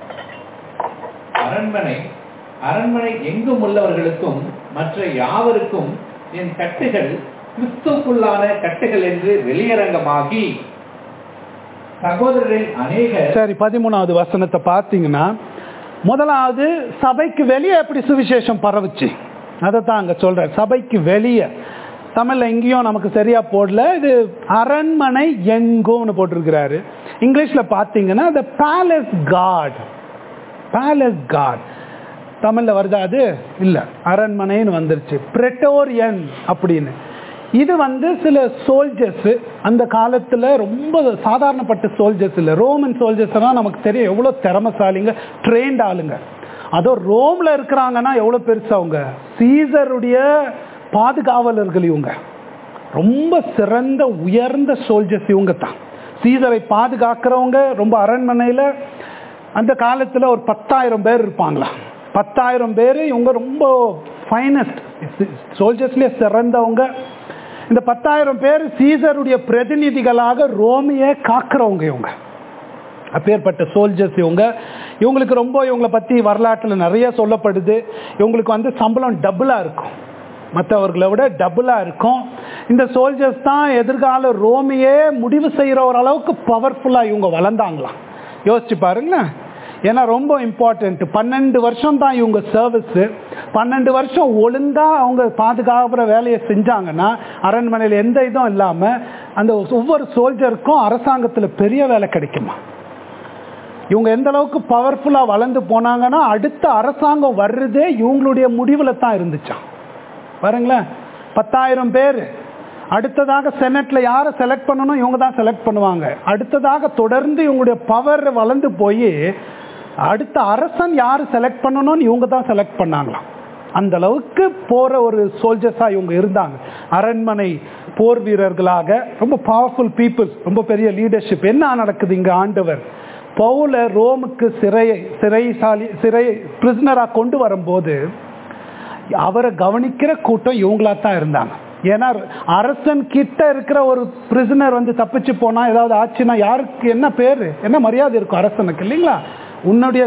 அரண்மனை அரண்மனை எங்கும் உள்ளவர்களுக்கும் மற்ற யாவருக்கும் என் கட்டுகள் கிறிஸ்துக்குள்ளான கட்டுகள் என்று வெளியரங்கமாகி சகோதரரில் அநேகர் சரி பதிமூணாவது வசனத்தை பார்த்தீங்கன்னா முதலாவது சபைக்கு வெளியே எப்படி சுவிசேஷம் பரவுச்சு அதை தான் அங்க சொல்றார் சபைக்கு வெளியே தமிழ்ல எங்கேயும் நமக்கு சரியா போடல இது அரண்மனை எங்கோன்னு போட்டிருக்கிறாரு இங்கிலீஷ்ல பார்த்தீங்கன்னா the palace God palace God தமிழ்ல வருதா அது இல்ல அரண்மனைன்னு வந்துருச்சு பிரெட்டோரியன் அப்படின்னு இது வந்து சில சோல்ஜர்ஸ் அந்த காலத்துல ரொம்ப சாதாரணப்பட்ட சோல்ஜர்ஸ் இல்ல ரோமன் சோல்ஜர்ஸ் நமக்கு தெரியும் எவ்வளவு திறமசாலிங்க ட்ரெயின்ட் ஆளுங்க அதோ ரோம்ல இருக்கிறாங்கன்னா எவ்வளவு பெருசு அவங்க சீசருடைய பாதுகாவலர்கள் இவங்க ரொம்ப சிறந்த உயர்ந்த சோல்ஜர்ஸ் இவங்க தான் சீசரை பாதுகாக்கிறவங்க ரொம்ப அரண்மனையில அந்த காலத்துல ஒரு பத்தாயிரம் பேர் இருப்பாங்களா பத்தாயிரம் பேர் இவங்க ரொம்ப ஃபைனஸ்ட் சோல்ஜர்ஸ்லேயே சிறந்தவங்க இந்த பத்தாயிரம் பேர் சீசருடைய பிரதிநிதிகளாக ரோமியே காக்கிறவங்க இவங்க அப்பேற்பட்ட சோல்ஜர்ஸ் இவங்க இவங்களுக்கு ரொம்ப இவங்களை பற்றி வரலாற்றில் நிறைய சொல்லப்படுது இவங்களுக்கு வந்து சம்பளம் டபுளாக இருக்கும் மற்றவர்களை விட டபுளாக இருக்கும் இந்த சோல்ஜர்ஸ் தான் எதிர்கால ரோமியே முடிவு செய்கிற ஒரு அளவுக்கு பவர்ஃபுல்லாக இவங்க வளர்ந்தாங்களாம் யோசிச்சு பாருங்களேன் ஏன்னா ரொம்ப இம்பார்ட்டன்ட் பன்னெண்டு வருஷம் தான் இவங்க சர்வீஸ் பன்னெண்டு வருஷம் ஒழுங்கா அவங்க பாதுகாப்புற வேலையை செஞ்சாங்கன்னா அரண்மனையில் எந்த இதுவும் இல்லாமல் அந்த ஒவ்வொரு சோல்ஜருக்கும் அரசாங்கத்தில் பெரிய வேலை கிடைக்குமா இவங்க எந்த அளவுக்கு பவர்ஃபுல்லா வளர்ந்து போனாங்கன்னா அடுத்த அரசாங்கம் வர்றதே இவங்களுடைய முடிவுல தான் இருந்துச்சாம் பாருங்களேன் பத்தாயிரம் பேர் அடுத்ததாக செனட்ல யாரை செலக்ட் பண்ணணும் இவங்க தான் செலக்ட் பண்ணுவாங்க அடுத்ததாக தொடர்ந்து இவங்களுடைய பவர் வளர்ந்து போய் அடுத்த அரசன் யார் செலக்ட் பண்ணணும்னு இவங்க தான் செலக்ட் பண்ணாங்களாம் அந்த அளவுக்கு போற ஒரு சோல்ஜர்ஸா இவங்க இருந்தாங்க அரண்மனை போர் வீரர்களாக ரொம்ப பவர்ஃபுல் பீப்புள் ரொம்ப பெரிய லீடர்ஷிப் என்ன நடக்குது இங்க ஆண்டவர் பவுல ரோமுக்கு சிறை சிறைசாலி சிறை பிரிசனரா கொண்டு வரும்போது அவரை கவனிக்கிற கூட்டம் இவங்களா தான் இருந்தாங்க ஏன்னா அரசன் கிட்ட இருக்கிற ஒரு பிரிசனர் வந்து தப்பிச்சு போனா ஏதாவது ஆச்சுன்னா யாருக்கு என்ன பேரு என்ன மரியாதை இருக்கும் அரசனுக்கு இல்லைங்களா உன்னுடைய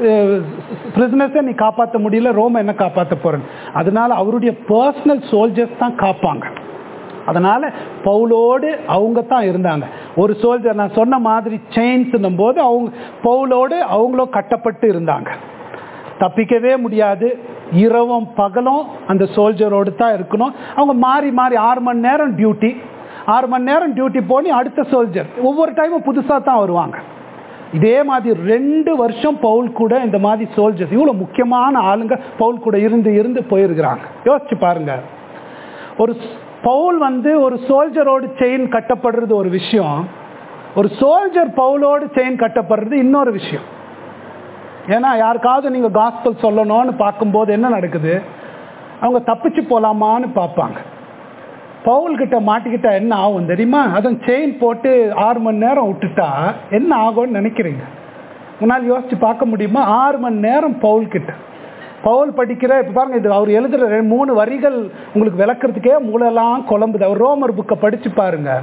பிரிசனர்ஸை நீ காப்பாற்ற முடியல ரோம என்ன காப்பாற்ற போறேன் அதனால அவருடைய பர்சனல் சோல்ஜர்ஸ் தான் காப்பாங்க அதனால பவுலோடு அவங்க தான் இருந்தாங்க ஒரு சோல்ஜர் நான் சொன்ன மாதிரி செயின்ஸ் போது அவங்க பவுலோடு அவங்களும் கட்டப்பட்டு இருந்தாங்க தப்பிக்கவே முடியாது இரவும் பகலும் அந்த சோல்ஜரோடு தான் இருக்கணும் அவங்க மாறி மாறி ஆறு மணி நேரம் டியூட்டி ஆறு மணி நேரம் டியூட்டி போனி அடுத்த சோல்ஜர் ஒவ்வொரு டைமும் புதுசாக தான் வருவாங்க இதே மாதிரி ரெண்டு வருஷம் பவுல் கூட இந்த மாதிரி சோல்ஜர்ஸ் இவ்வளோ முக்கியமான ஆளுங்க பவுல் கூட இருந்து இருந்து போயிருக்கிறாங்க யோசிச்சு பாருங்க ஒரு பவுல் வந்து ஒரு சோல்ஜரோடு செயின் கட்டப்படுறது ஒரு விஷயம் ஒரு சோல்ஜர் பவுலோடு செயின் கட்டப்படுறது இன்னொரு விஷயம் ஏன்னா யாருக்காவது நீங்க காஸ்பல் சொல்லணும்னு பார்க்கும்போது என்ன நடக்குது அவங்க தப்பிச்சு போலாமான்னு பார்ப்பாங்க பவுல் கிட்ட மாட்டிக்கிட்டா என்ன ஆகும் தெரியுமா அதுவும் செயின் போட்டு ஆறு மணி நேரம் விட்டுட்டா என்ன ஆகும்னு நினைக்கிறீங்க முன்னால் யோசிச்சு பார்க்க முடியுமா ஆறு மணி நேரம் பவுல் கிட்ட பவுல் படிக்கிற இப்போ பாருங்க இது அவர் எழுதுற ரெ- மூணு வரிகள் உங்களுக்கு விளக்குறதுக்கே மூளைலாம் குழம்புது அவர் ரோமர் புக்கை படிச்சு பாருங்க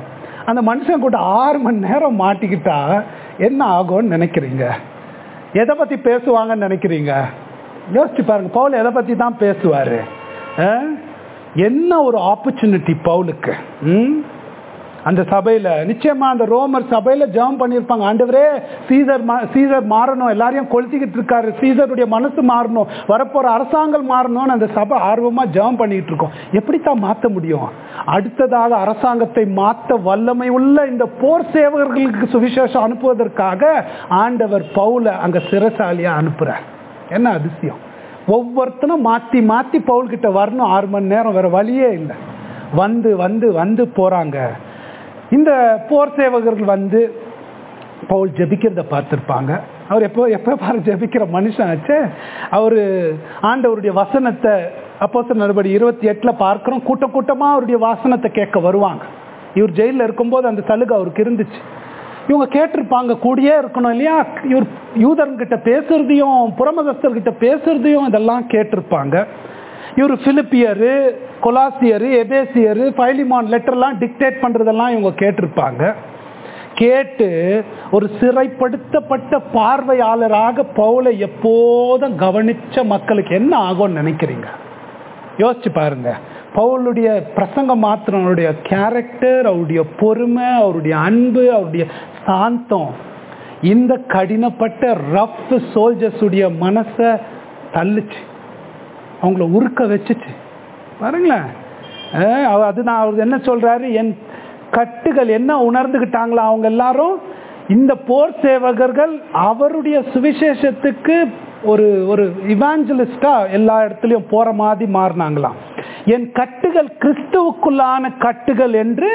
அந்த மனுஷன் கூட ஆறு மணி நேரம் மாட்டிக்கிட்டா என்ன ஆகும்னு நினைக்கிறீங்க எதை பத்தி பேசுவாங்கன்னு நினைக்கிறீங்க யோசிச்சு பாருங்க பவுல் எதை பத்தி தான் பேசுவாரு ஆ? என்ன ஒரு ஆப்பர்ச்சுனிட்டி பவுலுக்கு ம்? அந்த சபையில நிச்சயமா அந்த ரோமர் சபையில ஜெபம் பண்ணியிருப்பாங்க ஆண்டவரே சீசர் மா- சீசர் மாறணும் எல்லாரையும் கொளுத்திக்கிட்டு இருக்காரு சீசருடைய மனசு மாறணும் வரப்போற அரசாங்கம் மாறணும்னு அந்த சபை ஆர்வமா ஜெபம் பண்ணிட்டு இருக்கோம் எப்படித்தான் மாத்த முடியும் அடுத்ததாக அரசாங்கத்தை மாத்த வல்லமை உள்ள இந்த போர் சேவகர்களுக்கு சுவிசேஷம் அனுப்புவதற்காக ஆண்டவர் பவுல அங்க சிறைசாலியா அனுப்புறார் என்ன அதிசயம் ஒவ்வொருத்தனும் மாத்தி மாத்தி பவுல் கிட்ட வரணும் ஆறு மணி நேரம் வேற வழியே இல்லை வந்து வந்து வந்து போறாங்க இந்த போர் சேவகர்கள் வந்து பவுல் ஜெபிக்கிறத பார்த்துருப்பாங்க அவர் எப்போ எப்போ பாரு ஜெபிக்கிற மனுஷன் ஆச்சே அவர் ஆண்டவருடைய வசனத்தை அப்போ நடபடி இருபத்தி எட்டில் பார்க்குறோம் கூட்டம் கூட்டமாக அவருடைய வாசனத்தை கேட்க வருவாங்க இவர் ஜெயிலில் இருக்கும்போது அந்த சலுகை அவருக்கு இருந்துச்சு இவங்க கேட்டிருப்பாங்க கூடியே இருக்கணும் இல்லையா இவர் யூதர்கிட்ட பேசுறதையும் புறமதஸ்தர்கிட்ட பேசுறதையும் இதெல்லாம் கேட்டிருப்பாங்க இவர் பிலிப்பியரு கொலாசியரு எபேசியரு ஃபைலிமான் லெட்டர்லாம் டிக்டேட் பண்ணுறதெல்லாம் இவங்க கேட்டிருப்பாங்க கேட்டு ஒரு சிறைப்படுத்தப்பட்ட பார்வையாளராக பவுலை எப்போதும் கவனிச்ச மக்களுக்கு என்ன ஆகும்னு நினைக்கிறீங்க யோசிச்சு பாருங்க பவுலுடைய பிரசங்கம் மாத்திரம் அவருடைய கேரக்டர் அவருடைய பொறுமை அவருடைய அன்பு அவருடைய சாந்தம் இந்த கடினப்பட்ட ரஃப் சோல்ஜர்ஸ் உடைய மனசை தள்ளுச்சு அவங்கள உருக்க வச்சுச்சு பாருங்களேன் அஹ் அவ- அது நான் அவர் என்ன சொல்றாரு என் கட்டுகள் என்ன உணர்ந்துகிட்டாங்களா அவங்க எல்லாரும் இந்த போர் சேவகர்கள் அவருடைய சுவிசேஷத்துக்கு ஒரு ஒரு இவாஞ்சலிஸ்டா எல்லா இடத்துலயும் போற மாதிரி மாறினாங்களாம் என் கட்டுகள் கிறிஸ்துவுக்குள்ளான கட்டுகள் என்று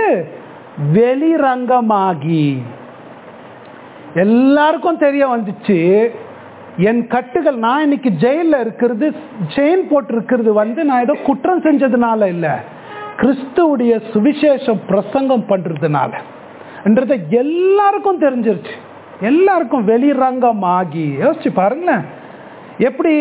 வெளிரங்கமாகி எல்லாருக்கும் தெரிய வந்துச்சு என் கட்டுகள் நான் இன்னைக்கு ஜெயில இருக்கிறது செயின் போட்டு இருக்கிறது வந்து நான் ஏதோ குற்றம் செஞ்சதுனால இல்ல கிறிஸ்துவுடைய சுவிசேஷம் பிரசங்கம் பண்றதுனால என்றதை எல்லாருக்கும் தெரிஞ்சிருச்சு எல்லாருக்கும் வெளிரங்கமாகி யோசிச்சு பாருங்களேன் எப்படி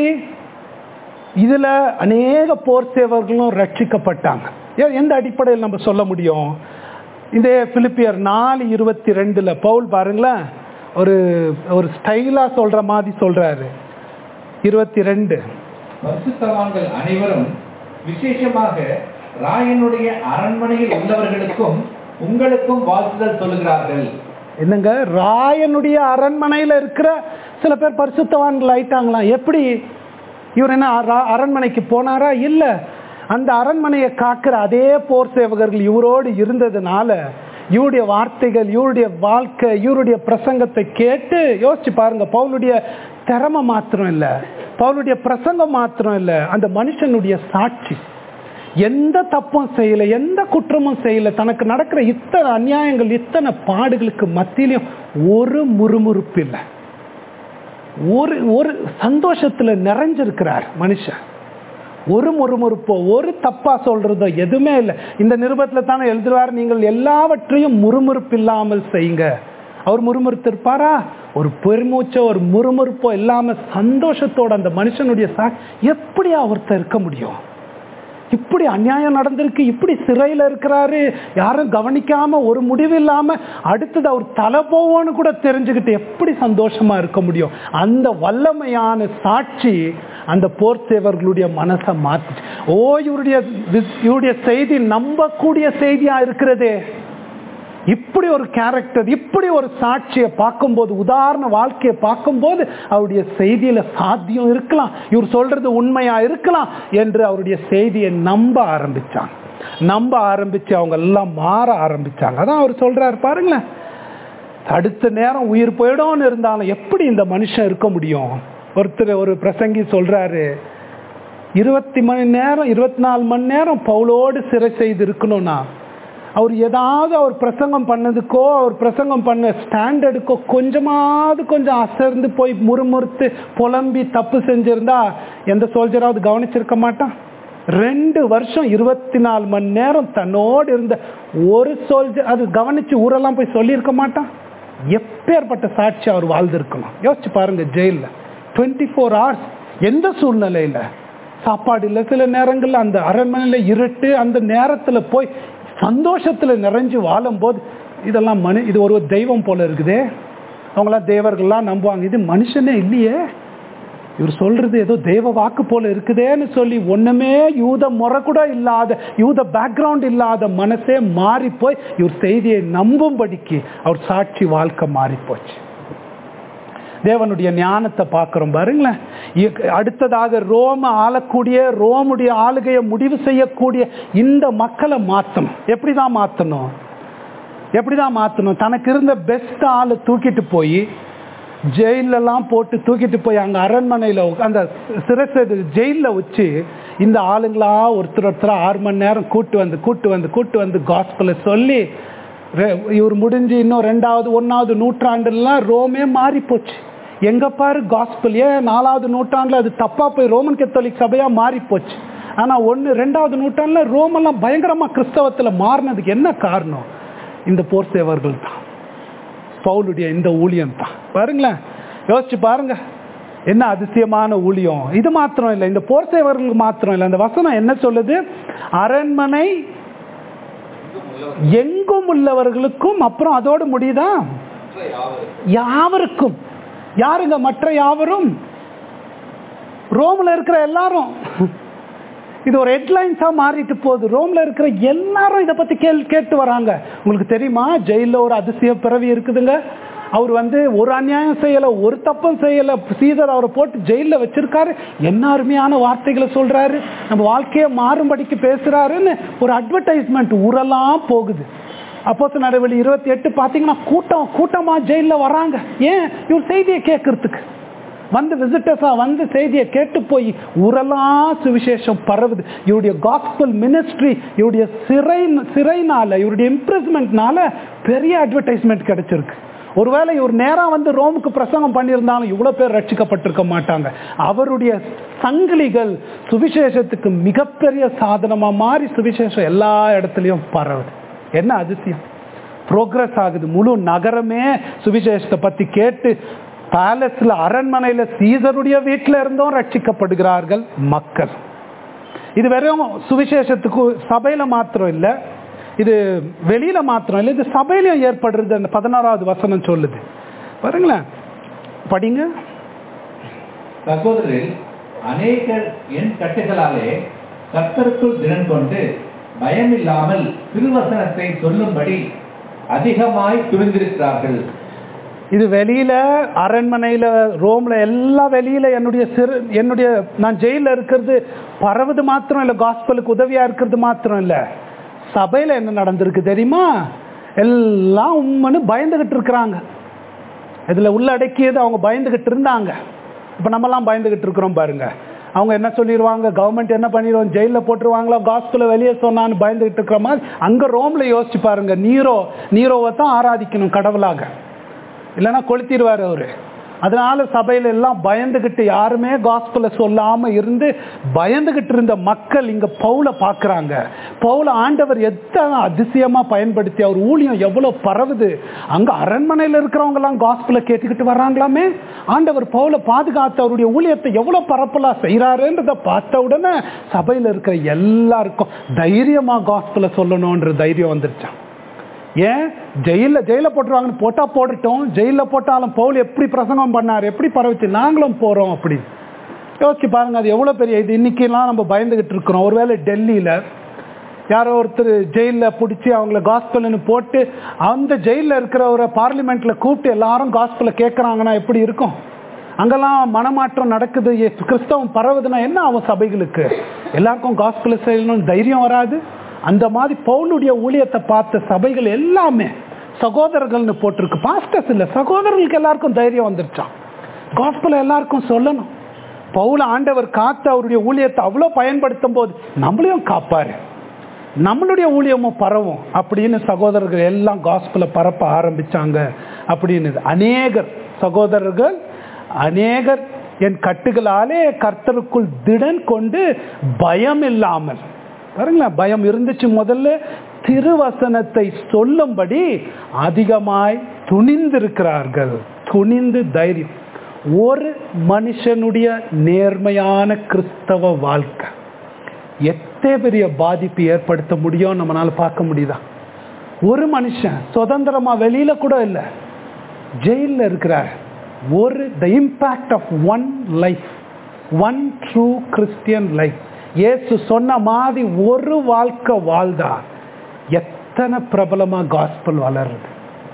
இதுல அநேக போர் சேவர்களும் ரட்சிக்கப்பட்டாங்க ஏ- எந்த அடிப்படையில் நம்ம சொல்ல முடியும் இந்த பிலிப்பியர் நாலு இருபத்தி ரெண்டுல பவுல் பாருங்களேன் ஒரு ஒரு ஸ்டைலா சொல்ற மாதிரி சொல்றாரு இருபத்தி ரெண்டு பரிசுத்தவான்கள் அனைவரும் விசேஷமாக ராயனுடைய அரண்மனையில் உள்ளவர்களுக்கும் உங்களுக்கும் வாழ்த்துதல் சொல்லுகிறார்கள் என்னங்க ராயனுடைய அரண்மனையில இருக்கிற சில பேர் பரிசுத்தவான்கள் ஆயிட்டாங்களாம் எப்படி இவர் என்ன அர- அரண்மனைக்கு போனாரா இல்ல அந்த அரண்மனையை காக்கிற அதே போர் சேவகர்கள் இவரோடு இருந்ததுனால இவருடைய வார்த்தைகள் இவருடைய வாழ்க்கை இவருடைய பிரசங்கத்தை கேட்டு யோசிச்சு பாருங்க பவுலுடைய திறமை மாத்திரம் இல்ல பவுலுடைய பிரசங்கம் மாத்திரம் இல்ல அந்த மனுஷனுடைய சாட்சி எந்த தப்பும் செய்யல எந்த குற்றமும் செய்யல தனக்கு நடக்கிற இத்தனை அநியாயங்கள் இத்தனை பாடுகளுக்கு மத்தியிலையும் ஒரு முறுமுறுப்பு இல்லை ஒரு ஒரு சந்தோஷத்துல நிறைஞ்சிருக்கிறார் மனுஷன் ஒரு முறுமுறுப்போ ஒரு தப்பா சொல்றதோ எதுவுமே இல்லை இந்த நிருபத்துல தானே எழுதுவார் நீங்கள் எல்லாவற்றையும் முறுமுறுப்பு இல்லாமல் செய்யுங்க அவர் முறுமுறுத்திருப்பாரா ஒரு பெருமூச்சோ ஒரு முறுமுறுப்போ இல்லாம சந்தோஷத்தோட அந்த மனுஷனுடைய சா எப்படி அவர்கிட்ட இருக்க முடியும் இப்படி அநியாயம் நடந்திருக்கு இப்படி சிறையில் இருக்கிறாரு யாரும் கவனிக்காம ஒரு முடிவு இல்லாம அடுத்தது அவர் தலை போவோன்னு கூட தெரிஞ்சுக்கிட்டு எப்படி சந்தோஷமா இருக்க முடியும் அந்த வல்லமையான சாட்சி அந்த போர் சேவர்களுடைய மனசை மாத்துச்சு ஓ இவருடைய வி- இவருடைய செய்தி நம்பக்கூடிய செய்தியா இருக்கிறதே இப்படி ஒரு கேரக்டர் இப்படி ஒரு சாட்சியை பார்க்கும்போது உதாரண வாழ்க்கையை பார்க்கும்போது அவருடைய செய்தியில சாத்தியம் இருக்கலாம் இவர் சொல்றது உண்மையா இருக்கலாம் என்று அவருடைய செய்தியை நம்ப ஆரம்பிச்சாங்க நம்ப ஆரம்பிச்சு அவங்க எல்லாம் மாற ஆரம்பிச்சாங்க அதான் அவர் சொல்றாரு பாருங்களேன் அடுத்த நேரம் உயிர் போயிடும்னு இருந்தாலும் எப்படி இந்த மனுஷன் இருக்க முடியும் ஒருத்தர் ஒரு பிரசங்கி சொல்றாரு இருபத்தி மணி நேரம் இருபத்தி நாலு மணி நேரம் பவுலோடு சிறை செய்து இருக்கணும்னா அவர் ஏதாவது அவர் பிரசங்கம் பண்ணதுக்கோ அவர் பிரசங்கம் பண்ண ஸ்டாண்டர்டுக்கோ கொஞ்சமாவது கொஞ்சம் அசர்ந்து போய் முறுமுறுத்து புலம்பி தப்பு செஞ்சிருந்தா எந்த சோல்ஜராவது கவனிச்சிருக்க மாட்டான் ரெண்டு வருஷம் இருபத்தி நாலு மணி நேரம் தன்னோடு இருந்த ஒரு சோல்ஜர் அது கவனிச்சு ஊரெல்லாம் போய் சொல்லியிருக்க மாட்டான் எப்பேற்பட்ட சாட்சி அவர் வாழ்ந்திருக்கணும் யோசிச்சு பாருங்க ஜெயிலில் டுவெண்ட்டி ஃபோர் ஹவர்ஸ் எந்த சூழ்நிலையில சாப்பாடு இல்லை சில நேரங்கள்ல அந்த அரண்மனையில இருட்டு அந்த நேரத்துல போய் சந்தோஷத்துல நிறைஞ்சு வாழும்போது இதெல்லாம் மனு இது ஒரு தெய்வம் போல இருக்குதே அவங்களாம் தேவர்கள்லாம் நம்புவாங்க இது மனுஷனே இல்லையே இவர் சொல்றது ஏதோ தெய்வ வாக்கு போல இருக்குதேன்னு சொல்லி ஒண்ணுமே யூத முறை கூட இல்லாத யூத பேக்ரவுண்ட் இல்லாத மனசே மாறி போய் இவர் செய்தியை நம்பும்படிக்கு அவர் சாட்சி வாழ்க்கை மாறி போச்சு தேவனுடைய ஞானத்தை பார்க்குறோம் பாருங்களேன் இ- அடுத்ததாக ரோம ஆளக்கூடிய ரோமுடைய ஆளுகையை முடிவு செய்யக்கூடிய இந்த மக்களை மாற்றணும் எப்படி தான் மாற்றணும் எப்படி தான் மாற்றணும் தனக்கு இருந்த பெஸ்ட் ஆளை தூக்கிட்டு போய் ஜெயிலெல்லாம் போட்டு தூக்கிட்டு போய் அங்கே அரண்மனையில் அந்த சிரசு ஜெயிலில் வச்சு இந்த ஆளுங்களா ஒருத்தர் ஒருத்தர் ஆறு மணி நேரம் கூட்டு வந்து கூட்டு வந்து கூட்டு வந்து காஸ்பலை சொல்லி ரெ- இவர் முடிஞ்சு இன்னும் ரெண்டாவது ஒன்றாவது நூற்றாண்டுலாம் ரோமே மாறி போச்சு எங்க பாரு காஸ்பல் ஏன் நாலாவது நூற்றாண்டுல அது தப்பா போய் ரோமன் கத்தோலிக் சபையா மாறி போச்சு ஆனா ஒன்று ரெண்டாவது நூற்றாண்டுல ரோமெல்லாம் பயங்கரமா கிறிஸ்தவத்துல மாறினதுக்கு என்ன காரணம் இந்த போர் சேவர்கள் தான் பவுலுடைய இந்த ஊழியம் தான் பாருங்களேன் யோசிச்சு பாருங்க என்ன அதிசயமான ஊழியம் இது மாத்திரம் இல்லை இந்த போர் சேவர்களுக்கு மாத்திரம் இல்லை அந்த வசனம் என்ன சொல்லுது அரண்மனை எங்கும் உள்ளவர்களுக்கும் அப்புறம் அதோடு முடியுதா யாவருக்கும் யாருங்க மற்ற யாவரும் ரோம்ல இருக்கிற எல்லாரும் இது ஒரு ஹெட்லைன்ஸா மாறிட்டு போகுது ரோம்ல இருக்கிற எல்லாரும் இதை பத்தி கேள் கேட்டு வராங்க உங்களுக்கு தெரியுமா ஜெயில ஒரு அதிசய பிறவி இருக்குதுங்க அவர் வந்து ஒரு அநியாயம் செய்யல ஒரு தப்பும் செய்யல சீதர் அவரை போட்டு ஜெயில வச்சிருக்காரு என்ன அருமையான வார்த்தைகளை சொல்றாரு நம்ம வாழ்க்கையை மாறும்படிக்கு பேசுறாருன்னு ஒரு அட்வர்டைஸ்மெண்ட் ஊரெல்லாம் போகுது அப்போஸ் நடவடி இருபத்தி எட்டு பார்த்தீங்கன்னா கூட்டம் கூட்டமா ஜெயில வராங்க ஏன் இவர் செய்தியை கேட்கறதுக்கு வந்து விசிட்டர்ஸா வந்து செய்தியை கேட்டு போய் ஊரெல்லாம் சுவிசேஷம் பரவுது இவருடைய காஸ்பல் மினிஸ்ட்ரி இவருடைய சிறை சிறைனால இவருடைய இம்ப்ரெஸ்மெண்ட்னால பெரிய அட்வர்டைஸ்மெண்ட் கிடைச்சிருக்கு ஒருவேளை இவர் நேரா வந்து ரோமுக்கு பிரசங்கம் பண்ணியிருந்தாலும் இவ்வளவு பேர் ரட்சிக்கப்பட்டிருக்க மாட்டாங்க அவருடைய சங்கிலிகள் சுவிசேஷத்துக்கு மிகப்பெரிய சாதனமா மாறி சுவிசேஷம் எல்லா இடத்துலயும் பரவுது என்ன அதிசயம் ப்ரோக்ரஸ் ஆகுது முழு நகரமே சுவிசேஷத்தை பத்தி கேட்டு பேலஸ்ல அரண்மனையில சீசருடைய வீட்டில இருந்தும் ரட்சிக்கப்படுகிறார்கள் மக்கள் இது வெறும் சுவிசேஷத்துக்கு சபையில மாத்திரம் இல்ல இது வெளியில மாத்திரம் இல்லை இது சபையிலும் ஏற்படுறது அந்த பதினாறாவது வசனம் சொல்லுது பாருங்களேன் படிங்க சகோதரில் அநேகர் என் கட்டுகளாலே கர்த்தருக்குள் தினம் கொண்டு பயமில்லாமல் திருவசனத்தை சொல்லும்படி அதிகமாய் துணிந்திருக்கிறார்கள் இது வெளியில அரண்மனையில ரோம்ல எல்லாம் வெளியில என்னுடைய சிறு என்னுடைய நான் ஜெயில இருக்கிறது பரவுது மாத்திரம் இல்ல காஸ்பலுக்கு உதவியா இருக்கிறது மாத்திரம் இல்ல சபையில என்ன நடந்திருக்கு தெரியுமா எல்லாம் உண்மைன்னு பயந்துகிட்டு இருக்கிறாங்க இதுல உள்ள அடக்கியது அவங்க பயந்துகிட்டு இருந்தாங்க இப்ப நம்மலாம் பயந்துகிட்டு இருக்கிறோம் பாருங்க அவங்க என்ன சொல்லிடுவாங்க கவர்மெண்ட் என்ன பண்ணிடுவோம் ஜெயிலில் போட்டுருவாங்களோ காஸ்பிள வெளியே சொன்னான்னு பயந்துகிட்டு இருக்கிற மாதிரி அங்க ரோம்ல யோசிச்சு பாருங்க நீரோ நீரோவை தான் ஆராதிக்கணும் கடவுளாக இல்லைன்னா கொளுத்திடுவார் அவரு அதனால சபையில எல்லாம் பயந்துகிட்டு யாருமே காஸ்பல சொல்லாம இருந்து பயந்துகிட்டு இருந்த மக்கள் இங்க பவுல பாக்குறாங்க பவுல ஆண்டவர் எத்தனை அதிசயமா பயன்படுத்தி அவர் ஊழியம் எவ்வளவு பரவுது அங்க அரண்மனையில இருக்கிறவங்க எல்லாம் காஸ்பல கேட்டுக்கிட்டு வர்றாங்களாமே ஆண்டவர் பவுல பாதுகாத்து அவருடைய ஊழியத்தை எவ்வளவு பரப்பலா செய்யறாருன்றத பார்த்த உடனே சபையில இருக்கிற எல்லாருக்கும் தைரியமா காஸ்பல சொல்லணும்ன்ற தைரியம் வந்துருச்சான் ஏன் ஜெயில ஜெயில போட்டுருவாங்கன்னு போட்டா போடட்டும் ஜெயில போட்டாலும் பவுல் எப்படி பிரசங்கம் பண்ணார் எப்படி பரவிச்சு நாங்களும் போறோம் அப்படி யோசிச்சு பாருங்க அது எவ்வளவு பெரிய இது இன்னைக்கெல்லாம் நம்ம பயந்துகிட்டு இருக்கிறோம் ஒருவேளை டெல்லியில யாரோ ஒருத்தர் ஜெயிலில் பிடிச்சி அவங்கள காஸ்பல்னு போட்டு அந்த ஜெயிலில் இருக்கிறவரை பார்லிமெண்ட்ல கூப்பிட்டு எல்லாரும் காஸ்பலை கேட்குறாங்கன்னா எப்படி இருக்கும் அங்கெல்லாம் மனமாற்றம் நடக்குது எ- கிறிஸ்தவம் பரவுதுன்னா என்ன ஆகும் சபைகளுக்கு எல்லாருக்கும் காஸ்பலை செய்யணும்னு தைரியம் வராது அந்த மாதிரி பவுலுடைய ஊழியத்தை பார்த்த சபைகள் எல்லாமே சகோதரர்கள்னு போட்டிருக்கு பாஸ்டர்ஸ் இல்லை சகோதரர்களுக்கு எல்லாருக்கும் தைரியம் வந்துருச்சான் காஸ்பலை எல்லாருக்கும் சொல்லணும் பவுல ஆண்டவர் காத்து அவருடைய ஊழியத்தை அவ்வளோ பயன்படுத்தும் போது நம்மளையும் காப்பாரு நம்மளுடைய ஊழியமும் பரவும் அப்படின்னு சகோதரர்கள் எல்லாம் காஸ்பலை பரப்ப ஆரம்பிச்சாங்க அப்படின்னு அநேகர் சகோதரர்கள் அநேகர் என் கட்டுகளாலே கர்த்தருக்குள் திடன் கொண்டு பயம் இல்லாமல் பாருங்களேன் பயம் இருந்துச்சு முதல்ல திருவசனத்தை சொல்லும்படி அதிகமாய் துணிந்திருக்கிறார்கள் துணிந்து தைரியம் ஒரு மனுஷனுடைய நேர்மையான கிறிஸ்தவ வாழ்க்கை எத்தனை பெரிய பாதிப்பு ஏற்படுத்த முடியும் நம்மளால பார்க்க முடியுதா ஒரு மனுஷன் சுதந்திரமா வெளியில கூட இல்லை ஜெயிலில் இருக்கிறார் ஒரு the impact of one life one true Christian life இயேசு சொன்ன மாதிரி ஒரு வாழ்க்கை வாழ்ந்தா எத்தனை பிரபலமா காஸ்பல் வளருது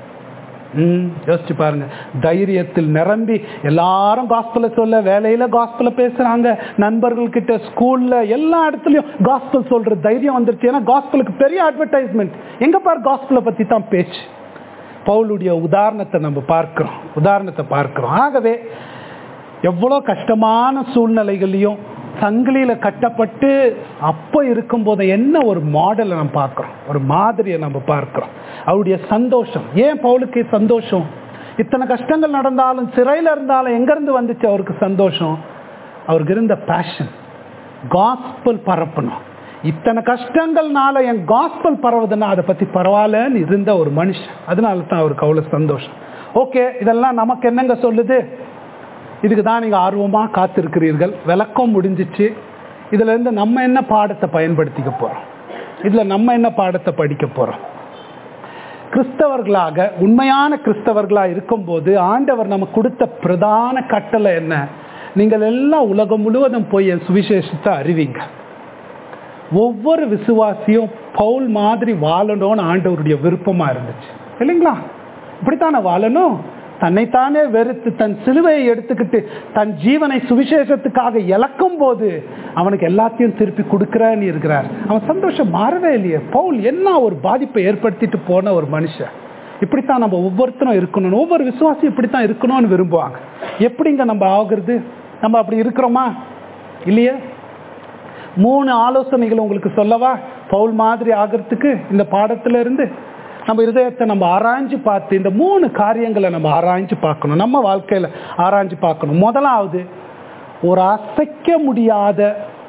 ம் யோசிச்சு பாருங்க தைரியத்தில் நிரம்பி எல்லாரும் காஸ்பலை சொல்ல வேலையில காஸ்பலை பேசுறாங்க நண்பர்கள் கிட்ட ஸ்கூல்ல எல்லா இடத்துலயும் காஸ்பல் சொல்ற தைரியம் வந்துருச்சு ஏன்னா காஸ்பலுக்கு பெரிய அட்வர்டைஸ்மெண்ட் எங்க பாரு காஸ்பலை பத்தி தான் பேச்சு பவுலுடைய உதாரணத்தை நம்ம பார்க்கிறோம் உதாரணத்தை பார்க்கிறோம் ஆகவே எவ்வளோ கஷ்டமான சூழ்நிலைகளையும் சங்கிலியில கட்டப்பட்டு அப்போ இருக்கும்போது என்ன ஒரு மாடலை நம்ம பார்க்கிறோம் ஒரு மாதிரியை நம்ம பார்க்கிறோம் அவருடைய சந்தோஷம் ஏன் பவுலுக்கு சந்தோஷம் இத்தனை கஷ்டங்கள் நடந்தாலும் சிறையில் இருந்தாலும் எங்கேருந்து வந்துச்சு அவருக்கு சந்தோஷம் அவருக்கு இருந்த பேஷன் காஸ்பல் பரப்பணும் இத்தனை கஷ்டங்கள்னால என் காஸ்பல் பரவுதுன்னா அதை பற்றி பரவாயில்லன்னு இருந்த ஒரு மனுஷன் அதனால தான் அவருக்கு அவ்வளோ சந்தோஷம் ஓகே இதெல்லாம் நமக்கு என்னங்க சொல்லுது இதுக்கு தான் நீங்கள் ஆர்வமாக காத்திருக்கிறீர்கள் விளக்கம் முடிஞ்சிச்சு இதுலேருந்து நம்ம என்ன பாடத்தை பயன்படுத்திக்க போகிறோம் இதில் நம்ம என்ன பாடத்தை படிக்க போகிறோம் கிறிஸ்தவர்களாக உண்மையான கிறிஸ்தவர்களாக இருக்கும்போது ஆண்டவர் நம்ம கொடுத்த பிரதான கட்டளை என்ன நீங்கள் எல்லாம் உலகம் முழுவதும் போய் என் சுவிசேஷத்தை அறிவிங்க ஒவ்வொரு விசுவாசியும் பவுல் மாதிரி வாழணும்னு ஆண்டவருடைய விருப்பமாக இருந்துச்சு இல்லைங்களா இப்படித்தானே வாழணும் தன்னைத்தானே வெறுத்து தன் சிலுவையை எடுத்துக்கிட்டு தன் ஜீவனை சுவிசேஷத்துக்காக இழக்கும் போது அவனுக்கு எல்லாத்தையும் திருப்பி கொடுக்குறன்னு இருக்கிறார் அவன் சந்தோஷம் மாறவே இல்லையே பவுல் என்ன ஒரு பாதிப்பை ஏற்படுத்திட்டு போன ஒரு மனுஷன் இப்படித்தான் நம்ம ஒவ்வொருத்தரும் இருக்கணும் ஒவ்வொரு விசுவாசியும் இப்படித்தான் இருக்கணும்னு விரும்புவாங்க எப்படிங்க நம்ம ஆகுறது நம்ம அப்படி இருக்கிறோமா இல்லையே மூணு ஆலோசனைகள் உங்களுக்கு சொல்லவா பவுல் மாதிரி ஆகிறதுக்கு இந்த பாடத்துல இருந்து நம்ம இருதயத்தை நம்ம ஆராய்ஞ்சு பார்த்து இந்த மூணு காரியங்களை நம்ம ஆராய்ஞ்சு பார்க்கணும் நம்ம வாழ்க்கையில் ஆராய்ஞ்சு பார்க்கணும் முதலாவது ஒரு அசைக்க முடியாத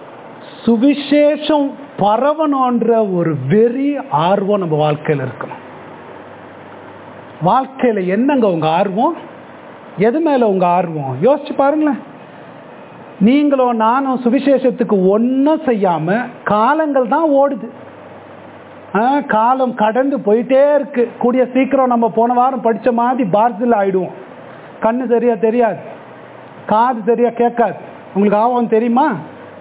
சுவிசேஷம் பரவணுன்ற ஒரு வெறி ஆர்வம் நம்ம வாழ்க்கையில் இருக்கணும் வாழ்க்கையில் என்னங்க உங்க ஆர்வம் எது மேல உங்க ஆர்வம் யோசிச்சு பாருங்களேன் நீங்களும் நானும் சுவிசேஷத்துக்கு ஒன்றும் செய்யாம காலங்கள் தான் ஓடுது காலம் கடந்து போயிட்டே இருக்கு கூடிய சீக்கிரம் நம்ம போன வாரம் படித்த மாதிரி பார்சில் ஆயிடுவோம் கண்ணு சரியா தெரியாது காது சரியா கேட்காது உங்களுக்கு ஆகும் தெரியுமா